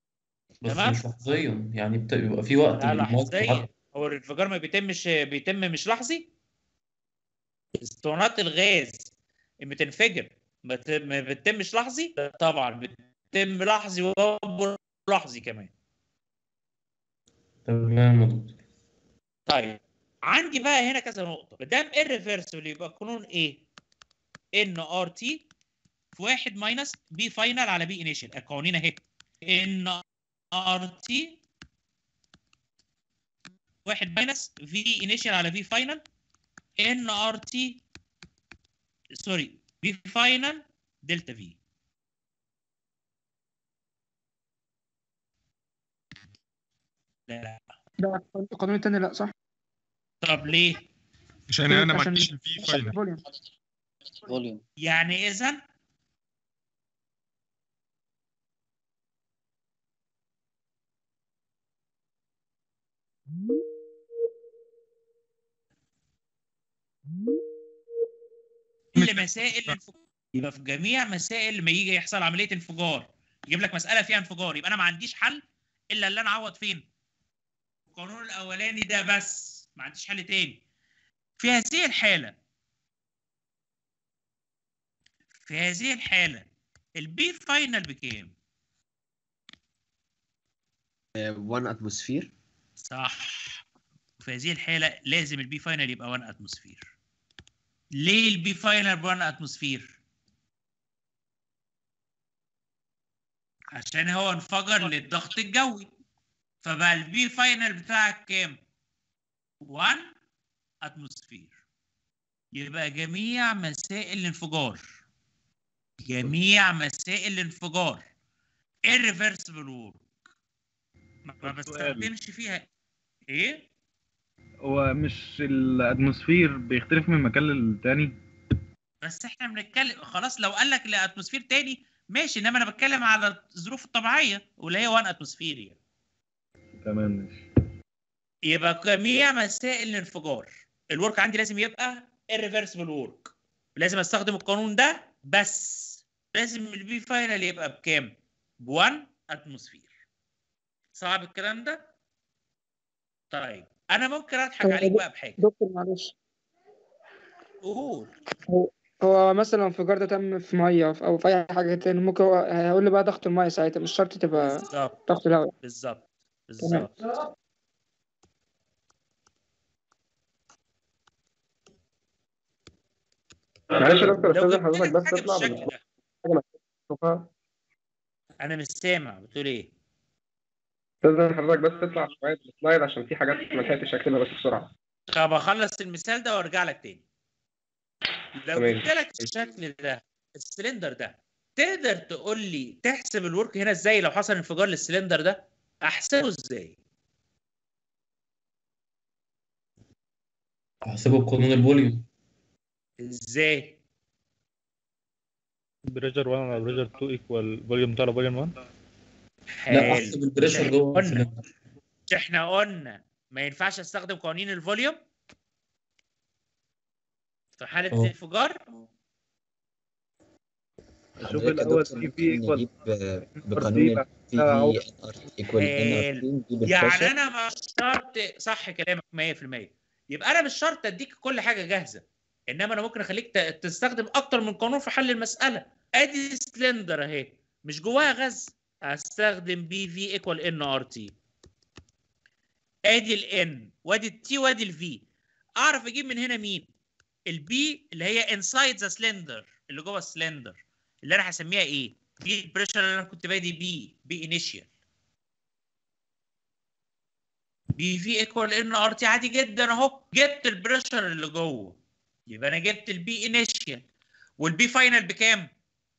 بس تمام. مش لحظيا يعني بت- بيبقى في وقت لا للمصدر لحظيا هو الانفجار ما بيتمش بيتم مش لحظي اسطوانات الغاز اللي بتنفجر ما ت- ما بتتمش لحظي لا طبعا بتتم لحظي وبابور لحظي كمان تمام يا دكتور طيب عندي بقى هنا كذا نقطه ما دام irreversible يبقى قانون ايه ان ار تي في واحد ماينس بي فاينل على بي انيشال القوانين اهي ان ار تي واحد ماينس في انيشال على في فاينل ان ار تي سوري في فاينل دلتا في لا لا لا القانون التاني لا صح؟ طب ليه؟ عشان انا ما عشان- عنديش الفي فاينل فوليوم فوليوم يعني اذا كل مسائل الانفجار يبقى في جميع مسائل لما يجي يحصل عمليه انفجار يجيب لك مساله فيها انفجار يبقى انا ما عنديش حل الا اللي انا اعوض فين القانون الاولاني ده بس ما عنديش حل تاني في هذه الحاله في هذه الحاله البي فاينل بكام 1 اتموسفير صح في هذه الحاله لازم البي فاينل يبقى 1 اتموسفير ليه البي فاينل ب 1 اتموسفير عشان هو انفجر للضغط الجوي فبقى البي فاينل بتاعك كام 1 اتموسفير يبقى جميع مسائل الانفجار جميع مسائل الانفجار irreversible work ما ما بستخدمش فيها ايه هو مش الاتموسفير بيختلف من مكان للتاني بس احنا بنتكلم خلاص لو قال لك لاتموسفير تاني ماشي انما انا بتكلم على الظروف الطبيعيه واللي هي 1 اتموسفير يعني تمام ماشي يبقى جميع مسائل الانفجار الورك عندي لازم يبقى irreversible work لازم استخدم القانون ده بس لازم البي فاينل يبقى بكام؟ ب 1 اتموسفير صعب الكلام ده؟ طيب انا ممكن اضحك طب عليك دك- بقى بحاجه دكتور معلش قول هو هو مثلا الانفجار ده تم في ميه او في اي حاجه تاني ممكن هو هيقول لي بقى ضغط الميه ساعتها مش شرط تبقى بالظبط ضغط الهواء بالظبط تمام بالظبط معلش يا دكتور لو استاذن جبت حضرتك لك بس حاجه تطلع بالشكل من ده حاجه محتاج تشوفها انا مش سامع بتقول ايه؟ استاذن حضرتك بس تطلع شويه من السلايد عشان في حاجات ما لحقتش اكتبها بس بسرعه طب اخلص المثال ده وارجع لك تاني لو تمام. جبت لك الشكل ده السلندر ده تقدر تقول لي تحسب الورك هنا ازاي لو حصل انفجار للسلندر ده احسبه ازاي احسبه بقانون الفوليوم ازاي بريشر 1 على بريشر 2 ايكوال فوليوم 2 على فوليوم 1 لا احسب البريشر جوه قلنا السلندر مش احنا قلنا ما ينفعش استخدم قوانين الفوليوم في حاله أه. الانفجار اشوف حضرتك يا الاول دكتور تي بي ممكن ايكوال نجيب آه، بقانون بعد البي كده في أو- ان ار ايكوال ان ار حلو. نجيب يعني البريشر انا مش شرط صح كلامك 100% يبقى انا مش شرط اديك كل حاجه جاهزه انما انا ممكن اخليك ت- تستخدم اكتر من قانون في حل المساله ادي سلندر اهي مش جواها غاز هستخدم بي في ايكوال ان ار تي ادي الان وادي التي وادي الفي اعرف اجيب من هنا مين البي اللي هي انسايد ذا سلندر اللي جوه السلندر اللي انا هسميها ايه دي البريشر اللي انا كنت بادي بيه بي انيشال بي في ايكوال ان ار تي عادي جدا اهو جبت البريشر اللي جوه يبقى انا جبت البي انيشال والبي فاينل بكام؟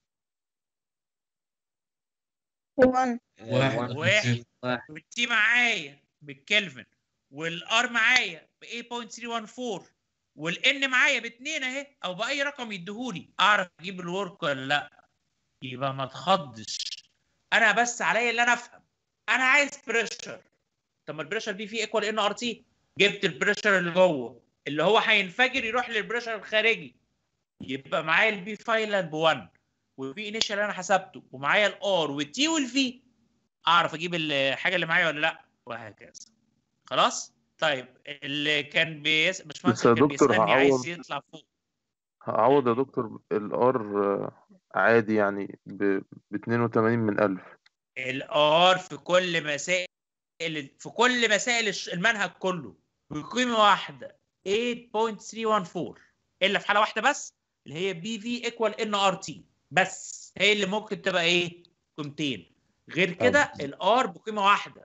وان واحد واحد والتي معايا بالكلفن والار معايا ب 8.314 والان معايا باتنين اهي او باي رقم يديهولي اعرف اجيب الورك ولا لا يبقى ما تخضش انا بس عليا اللي انا افهم انا عايز بريشر طب ما البريشر بي في ايكوال ان ار تي جبت البريشر اللي جوه اللي هو هينفجر يروح للبريشر الخارجي يبقى معايا البي فاينل ب 1 والبي انيشال انا حسبته ومعايا الار والتي والفي اعرف اجيب الحاجه اللي معايا ولا لا وهكذا خلاص طيب اللي كان بيس باشمهندس بس يا كان دكتور بيسالني عايز هعوض يطلع فوق هعوض يا دكتور الار عادي يعني ب 82 من 1000 الار في كل مسائل في كل مسائل الش- المنهج كله بقيمه واحده 8.314 الا في حاله واحده بس اللي هي بي في ايكوال ان ار تي بس هي اللي ممكن تبقى ايه قيمتين غير كده الار بقيمه واحده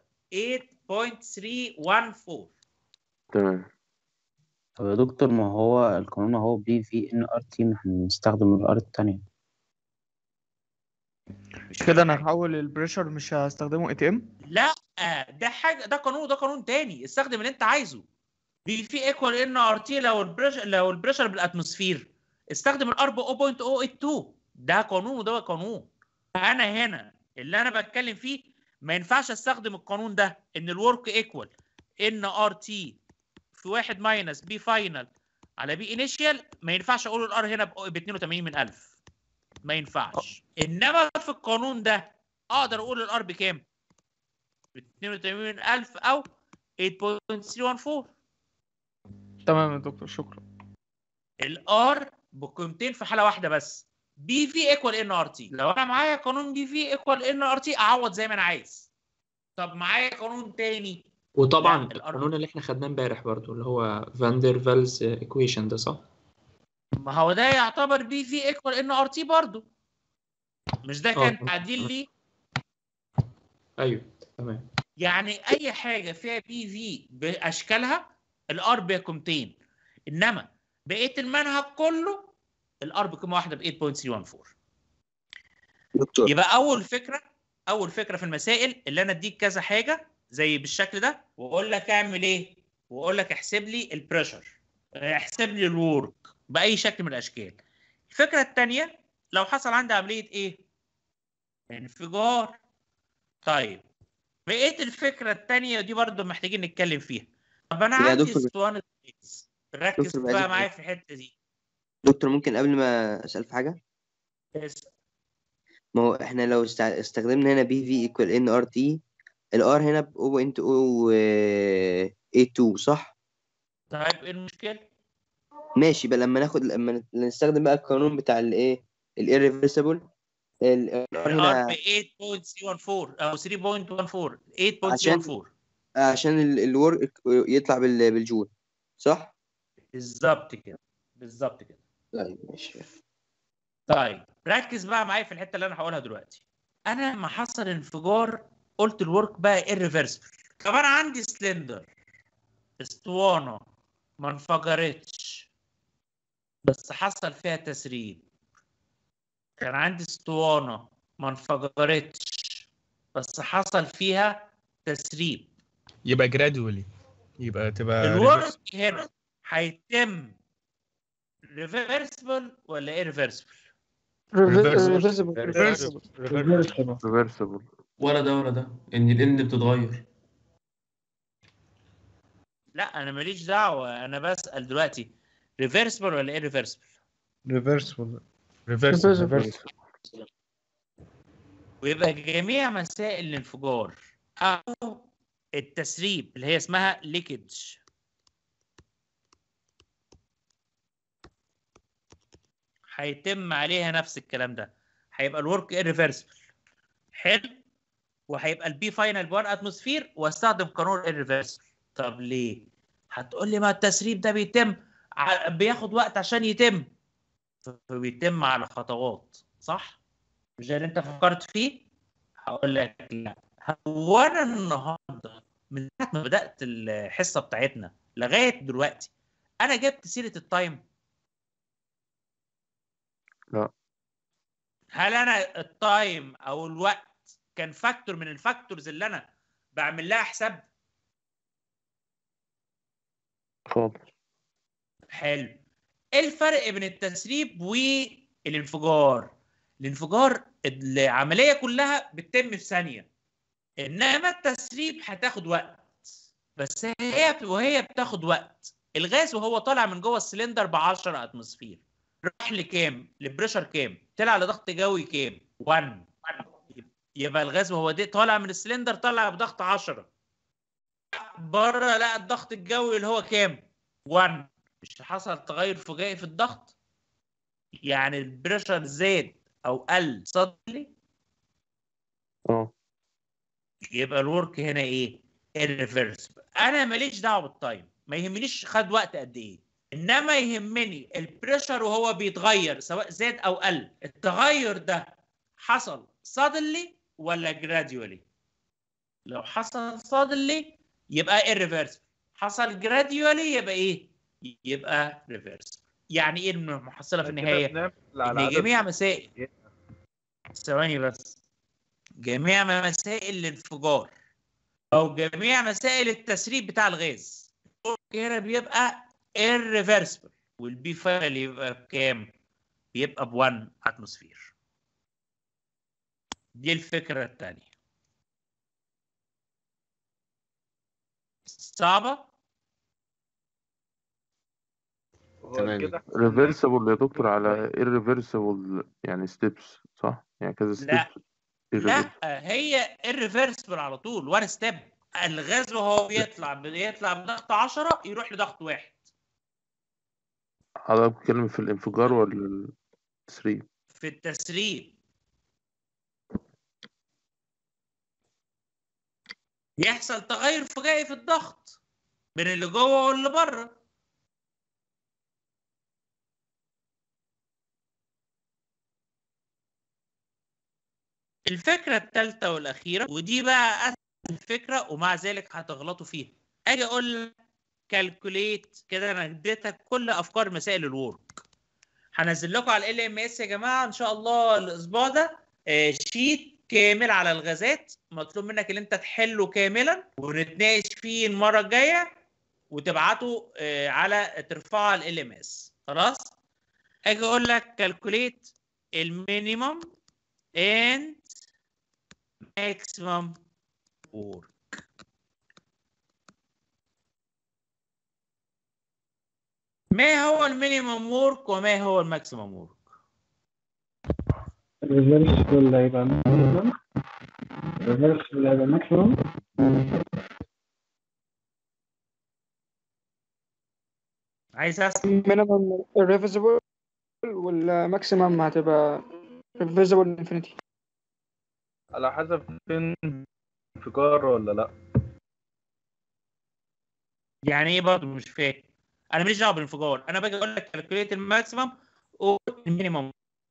8.314 تمام طب يا دكتور ما هو القانون هو بي في ان ار تي ما هنستخدم الار التانية كده انا هحول البريشر مش هستخدمه اي تي ام لا ده حاجه ده قانون وده قانون تاني استخدم اللي انت عايزه بي في ايكوال ان ار تي لو البريشر لو البريشر بالاتموسفير استخدم الار ب 0.082 ده قانون وده قانون انا هنا اللي انا بتكلم فيه ما ينفعش استخدم القانون ده ان الورك ايكوال ان ار تي في 1 ماينس بي فاينل على بي انيشال ما ينفعش اقول الار هنا ب 82 من 1000 ما ينفعش انما في القانون ده اقدر اقول الار بكام؟ ب 82000 او 8.314 تمام يا دكتور شكرا الار بقيمتين في حاله واحده بس بي في ايكوال ان ار تي لو انا معايا قانون بي في ايكوال ان ار تي اعوض زي ما انا عايز طب معايا قانون تاني وطبعا لا، الأرض- القانون اللي احنا خدناه امبارح برضو اللي هو فاندر فالز ايكويشن ده صح؟ ما هو ده يعتبر بي في ايكوال ان ار تي برضه مش ده كان آه. تعديل ليه ايوه تمام يعني اي حاجه فيها بي في باشكالها الار بقيمتين انما بقيه المنهج كله الار بقيمه واحده ب 8.314 دكتور يبقى اول فكره اول فكره في المسائل اللي انا اديك كذا حاجه زي بالشكل ده واقول لك اعمل ايه واقول لك احسب لي البريشر احسب لي الورك باي شكل من الاشكال الفكره الثانيه لو حصل عندي عمليه ايه انفجار طيب بقيه الفكره الثانيه دي برضو محتاجين نتكلم فيها طب انا يا عندي دكتور- اسطوانه جاز. ركز دكتور بقى بعد معايا إذنك. في الحته دي دكتور ممكن قبل ما اسال في حاجه بس ما هو احنا لو است- استخدمنا هنا بي في ايكوال ان ار تي الار هنا ب 0.082 صح طيب ايه المشكله ماشي بقى لما ناخد لما نستخدم بقى القانون بتاع الايه الirreversible الار الار هنا ب 8.314 او 3.14 عشان 8.314 عشان الورك يطلع بال- بالجول صح بالظبط كده بالظبط كده طيب ماشي طيب ركز بقى معايا في الحته اللي انا هقولها دلوقتي انا لما حصل انفجار قلت الورك بقى irreversible طب انا عندي سلندر اسطوانه ما انفجرتش بس حصل فيها تسريب كان عندي اسطوانه ما انفجرتش بس حصل فيها تسريب يبقى جرادولي يبقى تبقى reverse. الورك هنا هيتم ريفرسبل ولا ايرفرسبل؟ ريفرسبل ريفرسبل ولا ده ولا ده ان الان بتتغير لا انا ماليش دعوه انا بسال دلوقتي ريفرسبل ولا ايرفرسبل؟ ريفرسبل ريفرسبل ويبقى جميع مسائل الانفجار او التسريب اللي هي اسمها ليكج هيتم عليها نفس الكلام ده هيبقى الورك irreversible حلو وهيبقى البي فاينل ب 1 اتموسفير واستخدم قانون irreversible طب ليه؟ هتقول لي ما التسريب ده بيتم ع- بياخد وقت عشان يتم فبيتم على خطوات صح؟ مش ده اللي انت فكرت فيه؟ هقول لك لا هو انا النهارده من ساعه ما بدات الحصه بتاعتنا لغايه دلوقتي انا جبت سيره التايم لا هل انا التايم او الوقت كان فاكتور من الفاكتورز اللي انا بعمل لها حساب خالص حلو ايه الفرق بين التسريب والانفجار الانفجار العمليه كلها بتتم في ثانيه انما التسريب هتاخد وقت بس هي وهي بتاخد وقت الغاز وهو طالع من جوه السلندر ب 10 اتموسفير راح لكام لبريشر كام طلع لضغط جوي كام 1 يبقى الغاز وهو دي طالع من السلندر طالع بضغط 10 بره لا الضغط الجوي اللي هو كام 1 مش حصل تغير فجائي في الضغط يعني البريشر زاد او قل صدري اه يبقى الورك هنا ايه الريفرسبل انا ماليش دعوه بالتايم ما يهمنيش خد وقت قد ايه انما يهمني البريشر وهو بيتغير سواء زاد او قل التغير ده حصل suddenly ولا gradually لو حصل suddenly يبقى irreversible حصل gradually يبقى ايه يبقى reversible يعني ايه المحصله في النهايه ان جميع مسائل ثواني بس جميع مسائل الانفجار او جميع مسائل التسريب بتاع الغاز هنا بيبقى irreversible والبي فايل يبقى بكام؟ بيبقى ب 1 اتموسفير دي الفكره الثانيه صعبه تمام ريفرسبل يا دكتور على irreversible يعني ستيبس صح؟ يعني كذا لا ستيبس لا هي irreversible على طول وان ستيب الغاز وهو بيطلع بيطلع بضغط 10 يروح لضغط واحد حضرتك بتتكلم في الانفجار ولا التسريب؟ في التسريب يحصل تغير فجائي في الضغط بين اللي جوه واللي بره الفكرة الثالثة والأخيرة ودي بقى أسهل فكرة ومع ذلك هتغلطوا فيها أجي أقول لك كالكوليت كده أنا اديتك كل أفكار مسائل الورك هنزل لكم على ال ام اس يا جماعة إن شاء الله الأسبوع ده آه، شيت كامل على الغازات مطلوب منك ان انت تحله كاملا ونتناقش فيه المره الجايه وتبعته آه، على ترفعه على ال ام اس خلاص اجي اقول لك كالكوليت المينيمم and maximum work ما هو المينيمم وورك وما هو الماكسيمم وورك الريفرسبل هيبقى ماكسيمم الريفرسبل هيبقى ماكسيمم عايز اسمع مينيمم irreversible والماكسيمم هتبقى reversible infinity على حسب فين انفجار ولا لا يعني ايه برضه مش فاهم انا ماليش دعوه بالانفجار انا باجي اقول لك كالكوليت الماكسيمم والمينيمم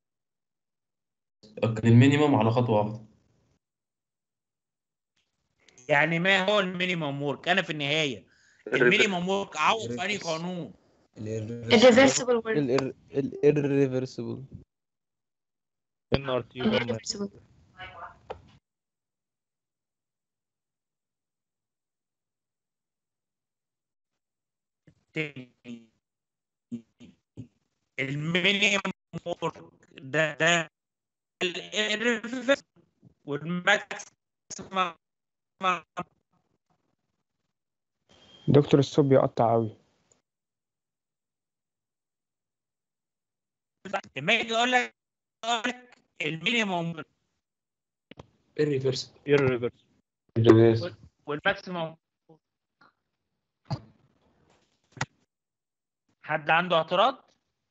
كان المينيمم على خطوة واحدة يعني ما هو المينيمم وورك انا في النهايه المينيمم وورك عوض في انهي قانون Irreversible work. الirreversible ان ار تي Irreversible. تاني المينيمم وورك ده ده الريفرس والماكسيمم دكتور الصوت بيقطع قوي لما يجي اقول لك اقول لك المينيمم irreversible irreversible والماكسيمم حد عنده اعتراض؟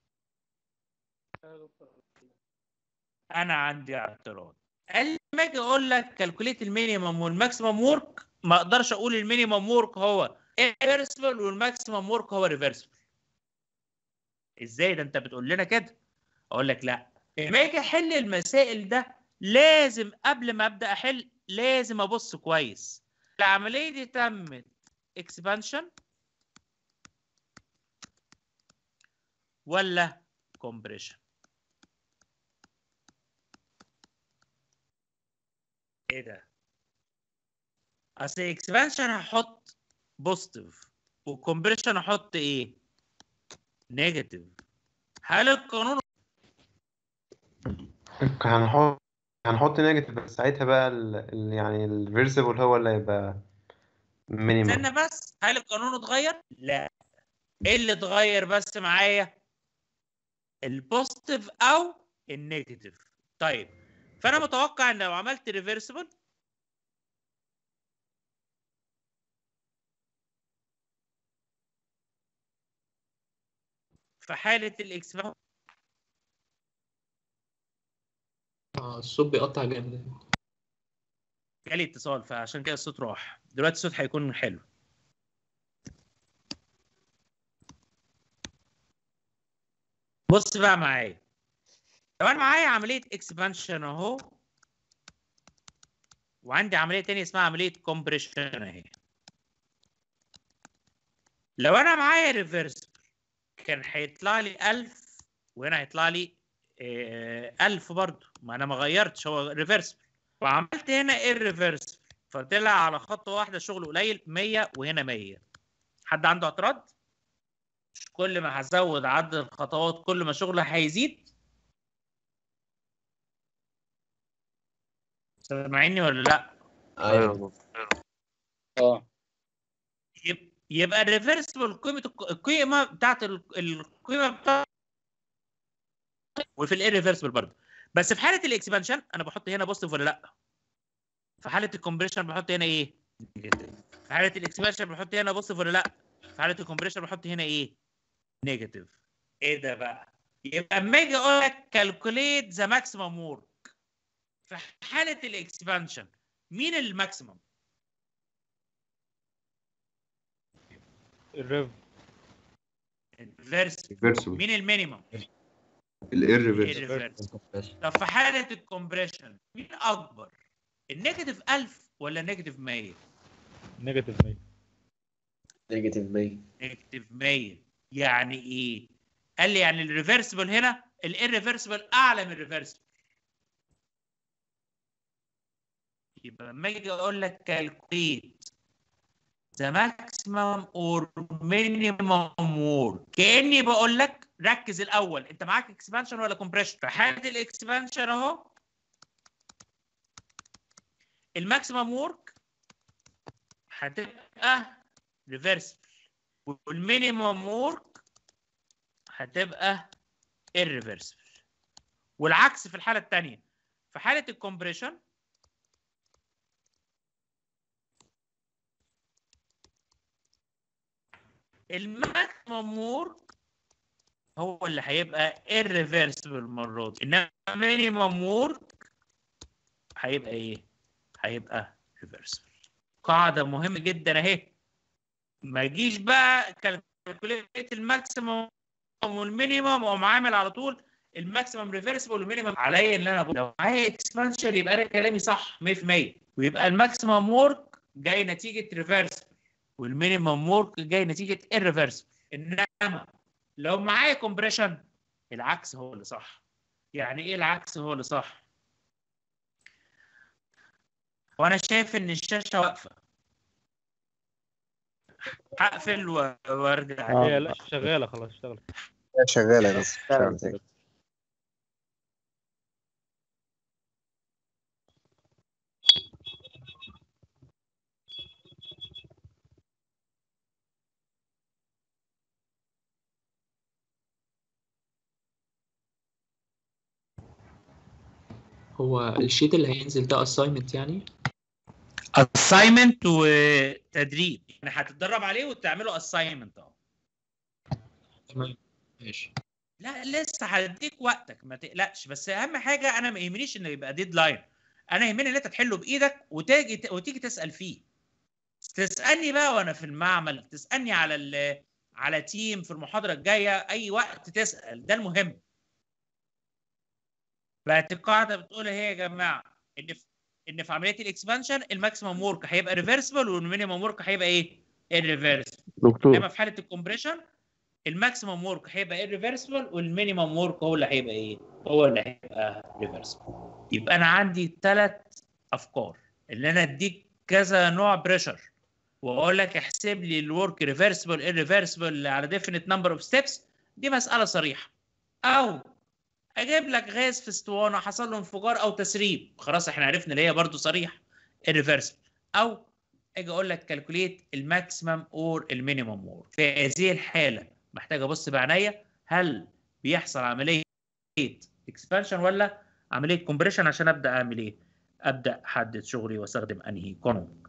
انا عندي اعتراض قال لما اجي اقول لك كالكوليت المينيمم والماكسيمم وورك ما اقدرش اقول المينيمم وورك هو ريفرسبل والماكسيمم وورك هو ريفرسبل ازاي ده انت بتقول لنا كده اقول لك لا لما اجي احل المسائل ده لازم قبل ما ابدا احل لازم ابص كويس العمليه دي تمت اكسبانشن ولا كومبريشن ايه ده اصل اكسبانشن هحط بوزيتيف وكومبريشن هحط ايه نيجاتيف هل القانون هنحط هنحط نيجاتيف بس ساعتها بقى ال... ال... يعني الفيرسيبل هو اللي هيبقى مينيمم استنى بس هل القانون اتغير لا ايه اللي اتغير بس معايا البوزيتيف او النيجاتيف طيب فانا متوقع ان لو عملت ريفرسبل في حاله الاكسبانشن اه الصوت بيقطع جامد جالي اتصال فعشان كده الصوت راح دلوقتي الصوت هيكون حلو بص بقى معايا لو انا معايا عمليه اكسبانشن اهو وعندي عمليه تانية اسمها عمليه كومبريشن اهي لو انا معايا ريفرس كان هيطلع لي 1000 وهنا هيطلع لي آه، 1000 برضه ما انا ما غيرتش هو ريفرس وعملت هنا ايه الريفرس فطلع على خطوه واحده شغل قليل 100 وهنا 100 حد عنده اعتراض؟ مش كل ما هزود عدد الخطوات كل ما شغلي هيزيد سامعيني ولا لا؟ ايوه اه يب- يبقى الريفرسبل قيمه الق- القيمه بتاعت ال- القيمه بتاعت وفي الريفرسبل برضه بس في حاله الاكسبانشن انا بحط هنا بوزيتيف ولا لا؟ في حاله الكومبريشن بحط هنا ايه؟ نيجاتيف في حاله الاكسبانشن بحط هنا بوزيتيف ولا لا؟ في حاله الكومبريشن بحط هنا ايه؟ نيجاتيف ايه ده بقى؟ يبقى اما اجي اقول لك كالكوليت ذا ماكسيمم وورك في حاله الاكسبانشن مين الماكسيمم؟ الريف الريفرس Reversible. مين المينيمم؟ الirreversible الريفرس طب في حاله الكومبريشن مين اكبر؟ النيجاتيف 1000 ولا النيجاتيف 100؟ نيجاتيف 100 نيجاتيف 100 نيجاتيف 100 يعني ايه؟ قال لي يعني الريفرسبل هنا الirreversible اعلى من الريفرسبل يبقى لما اجي اقول لك كالكوليت ذا ماكسيمم اور مينيمم وورك كاني بقول لك ركز الاول انت معاك اكسبانشن ولا كومبريشن في حاله الاكسبانشن اهو الماكسيمم وورك هتبقى ريفرسبل والمينيمم وورك هتبقى irreversible والعكس في الحاله الثانيه في حاله الكومبريشن الماكسيمم وورك هو اللي هيبقى irreversible المره دي انما مينيمم وورك هيبقى ايه؟ هيبقى reversible قاعده مهمه جدا اهي ما يجيش بقى كالكوليت الماكسيمم والمينيمم واقوم عامل على طول الماكسيمم ريفرسبل والمينيمم عليا اللي انا بقول لو معايا اكسبانشن يبقى انا كلامي صح 100% ويبقى الماكسيمم وورك جاي نتيجه ريفرسبل والمينيمم وورك جاي نتيجه الريفرسبل انما لو معايا كومبريشن العكس هو اللي صح يعني ايه العكس هو اللي صح وانا شايف ان الشاشه واقفه هقفل و- وارجع هي لا شغاله خلاص اشتغلت شغالة يا دكتور شغالة تاني. هو الشيت اللي هينزل ده assignment يعني assignment وتدريب يعني هتتدرب عليه وتعمله assignment اهو تمام ماشي لا لسه هديك وقتك ما تقلقش بس اهم حاجه انا ما يهمنيش انه يبقى ديدلاين انا يهمني ان انت تحله بايدك وتيجي وتيجي تسال فيه تسالني بقى وانا في المعمل تسالني على ال على تيم في المحاضره الجايه اي وقت تسال ده المهم بقت القاعده بتقول اهي يا جماعه ان في ان في عمليه الاكسبانشن الماكسيمم ورك هيبقى ريفرسبل والمينيمم ورك هيبقى ايه؟ الريفرسبل دكتور. انما في حاله الكومبريشن الماكسيمم ورك هيبقى irreversible والمينيمم ورك هو اللي هيبقى ايه؟ هو اللي هيبقى reversible. يبقى انا عندي ثلاث افكار ان انا اديك كذا نوع بريشر واقول لك احسب لي الورك ريفرسبل irreversible على ديفينيت نمبر اوف ستيبس دي مساله صريحه او اجيب لك غاز في اسطوانه حصل له انفجار او تسريب خلاص احنا عرفنا اللي هي برضو صريح irreversible او اجي اقول لك كالكوليت الماكسيمم اور المينيمم اور في هذه الحاله محتاج ابص بعينيا هل بيحصل عمليه اكسبانشن ولا عمليه كومبريشن عشان ابدا اعمل ايه ابدا احدد شغلي واستخدم انهي قانون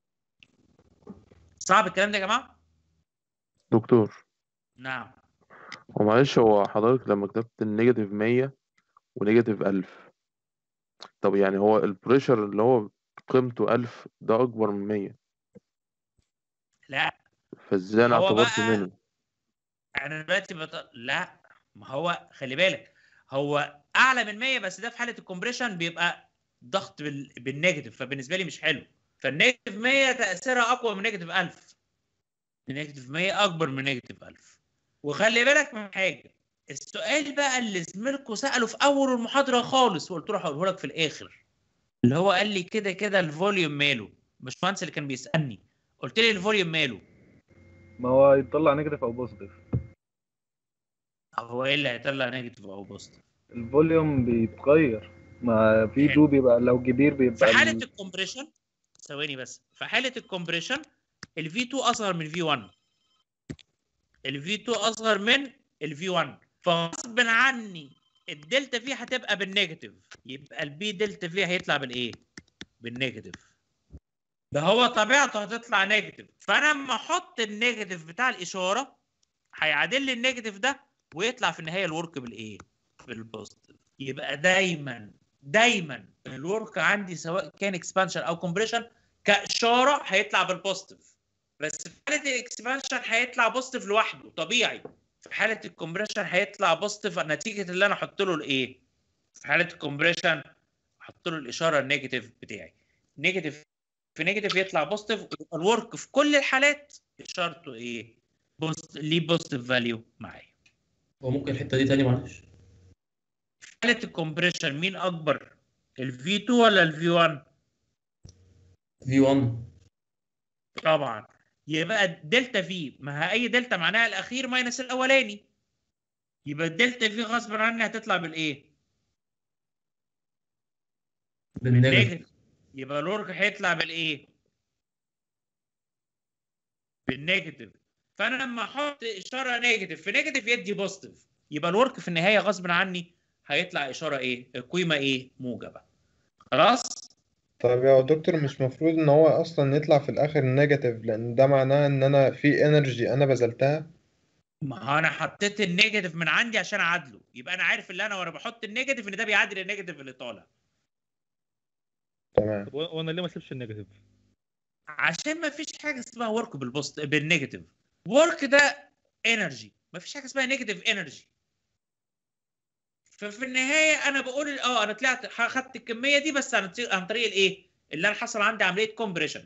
صعب الكلام ده يا جماعه دكتور نعم ومعلش هو حضرتك لما كتبت النيجاتيف 100 ونيجاتيف 1000 طب يعني هو البريشر اللي هو قيمته 1000 ده أكبر من 100 لا فازاي أنا هو اعتبرته بقى- منه انا دلوقتي بط... لا ما هو خلي بالك هو اعلى من 100 بس ده في حاله الكومبريشن بيبقى ضغط بال... بالنيجاتيف فبالنسبه لي مش حلو فالنيجاتيف 100 تاثيرها اقوى من نيجاتيف 1000 النيجاتيف 100 اكبر من نيجاتيف 1000 وخلي بالك من حاجه السؤال بقى اللي زميلكوا ساله في اول المحاضره خالص وقلت له هقوله لك في الاخر اللي هو قال لي كده كده الفوليوم ماله باشمهندس اللي كان بيسالني قلت لي الفوليوم ماله ما هو يطلع نيجاتيف او بوزيتيف هو ايه اللي هيطلع نيجاتيف او بوزيتيف الفوليوم بيتغير ما في 2 بيبقى لو كبير في بيبقى حاله ال- الكومبريشن ثواني بس في حاله الكومبريشن ال V2 اصغر من V1 ال V2 اصغر من ال V1 فغصب عني الدلتا فيه هتبقى بالنيجاتيف يبقى البي دلتا فيه هيطلع بالايه؟ بالنيجاتيف ده هو طبيعته هتطلع نيجاتيف فانا لما احط النيجاتيف بتاع الاشاره هيعادل لي النيجاتيف ده ويطلع في النهايه الورك بالايه؟ بالبوزيتيف يبقى دايما دايما الورك عندي سواء كان اكسبانشن او كومبريشن كاشاره هيطلع بالبوزيتيف بس في حاله الاكسبانشن هيطلع بوزيتيف لوحده طبيعي في حاله الكومبريشن هيطلع بوزيتيف نتيجه اللي انا احط له الايه في حاله الكومبريشن احط له الاشاره النيجاتيف بتاعي نيجاتيف في نيجاتيف يطلع بوزيتيف ويبقى الورك في كل الحالات اشارته ايه بوست ليه بوزيتيف فاليو معايا هو ممكن الحتة دي تاني معلش في حاله الكومبريشن مين اكبر الفي 2 ولا الفي 1 في 1 طبعا يبقى دلتا في ما هي اي دلتا معناها الاخير ماينس الاولاني يبقى الدلتا في غصب عني هتطلع بالايه؟ بالنيجاتيف يبقى الورك هيطلع بالايه؟ بالنيجاتيف فانا لما احط اشاره نيجاتيف في نيجاتيف يدي بوزيتيف يبقى الورك في النهايه غصب عني هيطلع اشاره ايه؟ قيمه ايه؟ موجبه خلاص؟ طب يا دكتور مش مفروض ان هو اصلا يطلع في الاخر نيجاتيف لان ده معناه ان انا في انرجي انا بذلتها ما هو انا حطيت النيجاتيف من عندي عشان اعادله يبقى انا عارف ان انا وانا بحط النيجاتيف ان ده بيعادل النيجاتيف اللي طالع تمام طب وأ- وانا ليه ما اسيبش النيجاتيف؟ عشان ما فيش حاجه اسمها ورك بالبوست بالنيجاتيف ورك ده انرجي ما فيش حاجه اسمها نيجاتيف انرجي ففي النهايه انا بقول اه انا طلعت خدت الكميه دي بس عن طريق عن طريق الايه اللي انا حصل عندي عمليه كومبريشن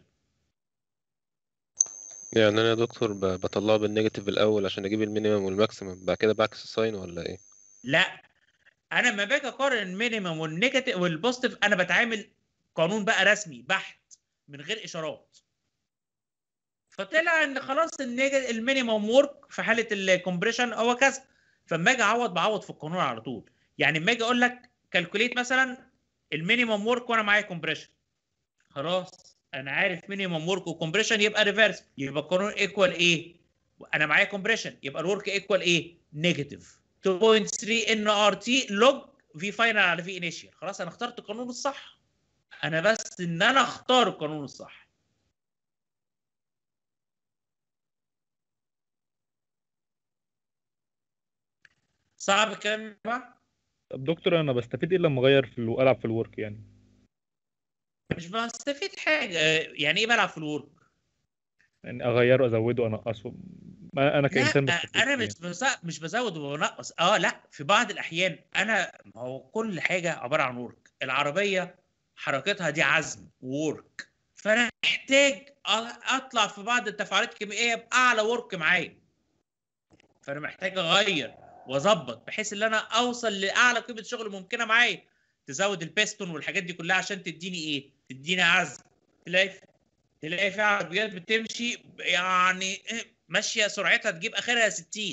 يعني انا يا دكتور ب- بطلعه بالنيجاتيف الاول عشان اجيب المينيمم والماكسيمم بعد كده بعكس الساين ولا ايه لا انا لما باجي اقارن المينيمم والنيجاتيف والبوزيتيف انا بتعامل قانون بقى رسمي بحت من غير اشارات فطلع ان خلاص النيجاتيف المينيمم ورك في حاله الكومبريشن هو كذا فاما اجي اعوض بعوض في القانون على طول يعني اما اجي اقول لك كالكوليت مثلا المينيمم ورك وانا معايا كومبريشن خلاص انا عارف مينيمم ورك وكومبريشن يبقى ريفرس يبقى القانون ايكوال ايه انا معايا كومبريشن يبقى الورك ايكوال ايه نيجاتيف 2.3 ان ار تي لوج في فاينل على في انيشال خلاص انا اخترت القانون الصح انا بس ان انا اختار القانون الصح صعب الكلام يا جماعه طب دكتور انا بستفيد ايه لما اغير في الو... العب في الورك يعني؟ مش بستفيد حاجه يعني ايه بلعب في الورك يعني اغيره ازوده انقصه ما انا كانسان لا بستفيد انا إيه؟ مش بز... مش بزود وبنقص اه لا في بعض الاحيان انا ما هو كل حاجه عباره عن ورك العربيه حركتها دي عزم وورك فانا محتاج أ- اطلع في بعض التفاعلات الكيميائيه باعلى ورك معايا فانا محتاج اغير واظبط بحيث ان انا اوصل لاعلى قيمه شغل ممكنه معايا تزود البيستون والحاجات دي كلها عشان تديني ايه تديني عزم تلاقي تلاقي في عربيات بتمشي يعني ماشيه سرعتها تجيب اخرها 60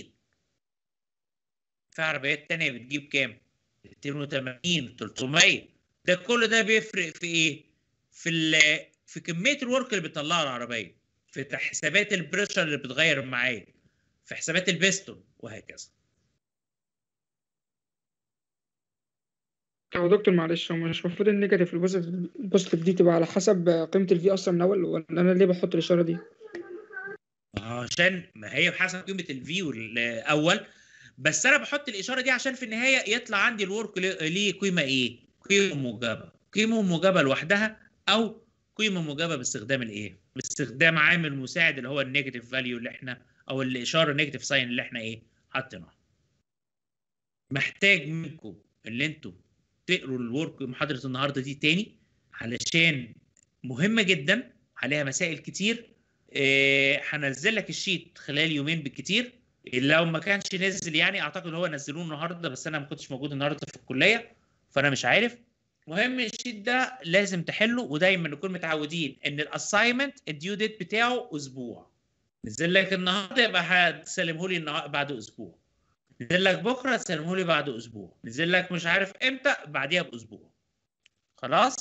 في عربيات تانية بتجيب كام 280 300 ده كل ده بيفرق في ايه في ال- في كميه الورك اللي بتطلعها العربيه في حسابات البريشر اللي بتغير معايا في حسابات البيستون وهكذا هو دكتور معلش هو مش المفروض النيجاتيف والبوزيتيف البوزيتيف دي تبقى على حسب قيمة الفي أصلا من الأول ولا أنا ليه بحط الإشارة دي؟ عشان ما هي بحسب قيمه الفيو الاول بس انا بحط الاشاره دي عشان في النهايه يطلع عندي الورك ليه قيمه ايه؟ قيمه موجبه قيمه موجبه لوحدها او قيمه موجبه باستخدام الايه؟ باستخدام عامل مساعد اللي هو النيجاتيف فاليو اللي احنا او الاشاره النيجاتيف ساين اللي احنا ايه؟ حاطينها. محتاج منكم اللي انتوا تقروا الورك محاضره النهارده دي تاني علشان مهمه جدا عليها مسائل كتير إيه، هنزل لك الشيت خلال يومين بالكتير لو ما كانش نزل يعني اعتقد هو نزلوه النهارده بس انا ما كنتش موجود النهارده في الكليه فانا مش عارف مهم الشيت ده لازم تحله ودايما نكون متعودين ان الاساينمنت الديو ديت بتاعه اسبوع نزل لك النهارده يبقى هتسلمه لي النهار- بعد اسبوع نزل لك بكره تسلمه لي بعد اسبوع نزل لك مش عارف امتى بعديها باسبوع خلاص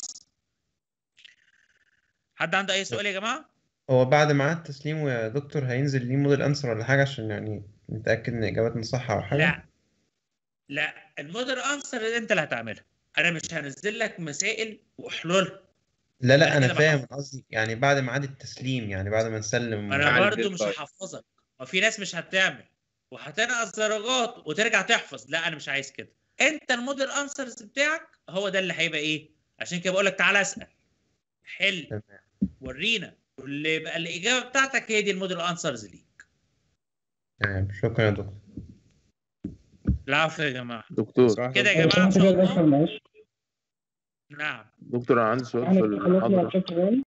حد عنده اي سؤال يا جماعه هو بعد ميعاد التسليم يا دكتور هينزل ليه موديل انسر ولا حاجة عشان يعني نتأكد ان اجاباتنا صح او حاجة لا لا المودر انسر انت اللي هتعملها انا مش هنزل لك مسائل وحلولها لا لا انا كده فاهم قصدي يعني بعد ميعاد التسليم يعني بعد ما نسلم انا برضو مش هحفظك وفي ناس مش هتعمل وهتنقص درجات وترجع تحفظ لا انا مش عايز كده انت الموديل انسرز بتاعك هو ده اللي هيبقى ايه عشان كده بقول لك تعالى اسال حل ورينا واللي يبقى الاجابه بتاعتك هي دي الموديل انسرز ليك تمام شكرا يا دكتور العفو يا جماعه دكتور كده يا جماعه ان شاء الله معلش نعم دكتور انا عندي سؤال يعني في خلصنا المحاضرة الشابتر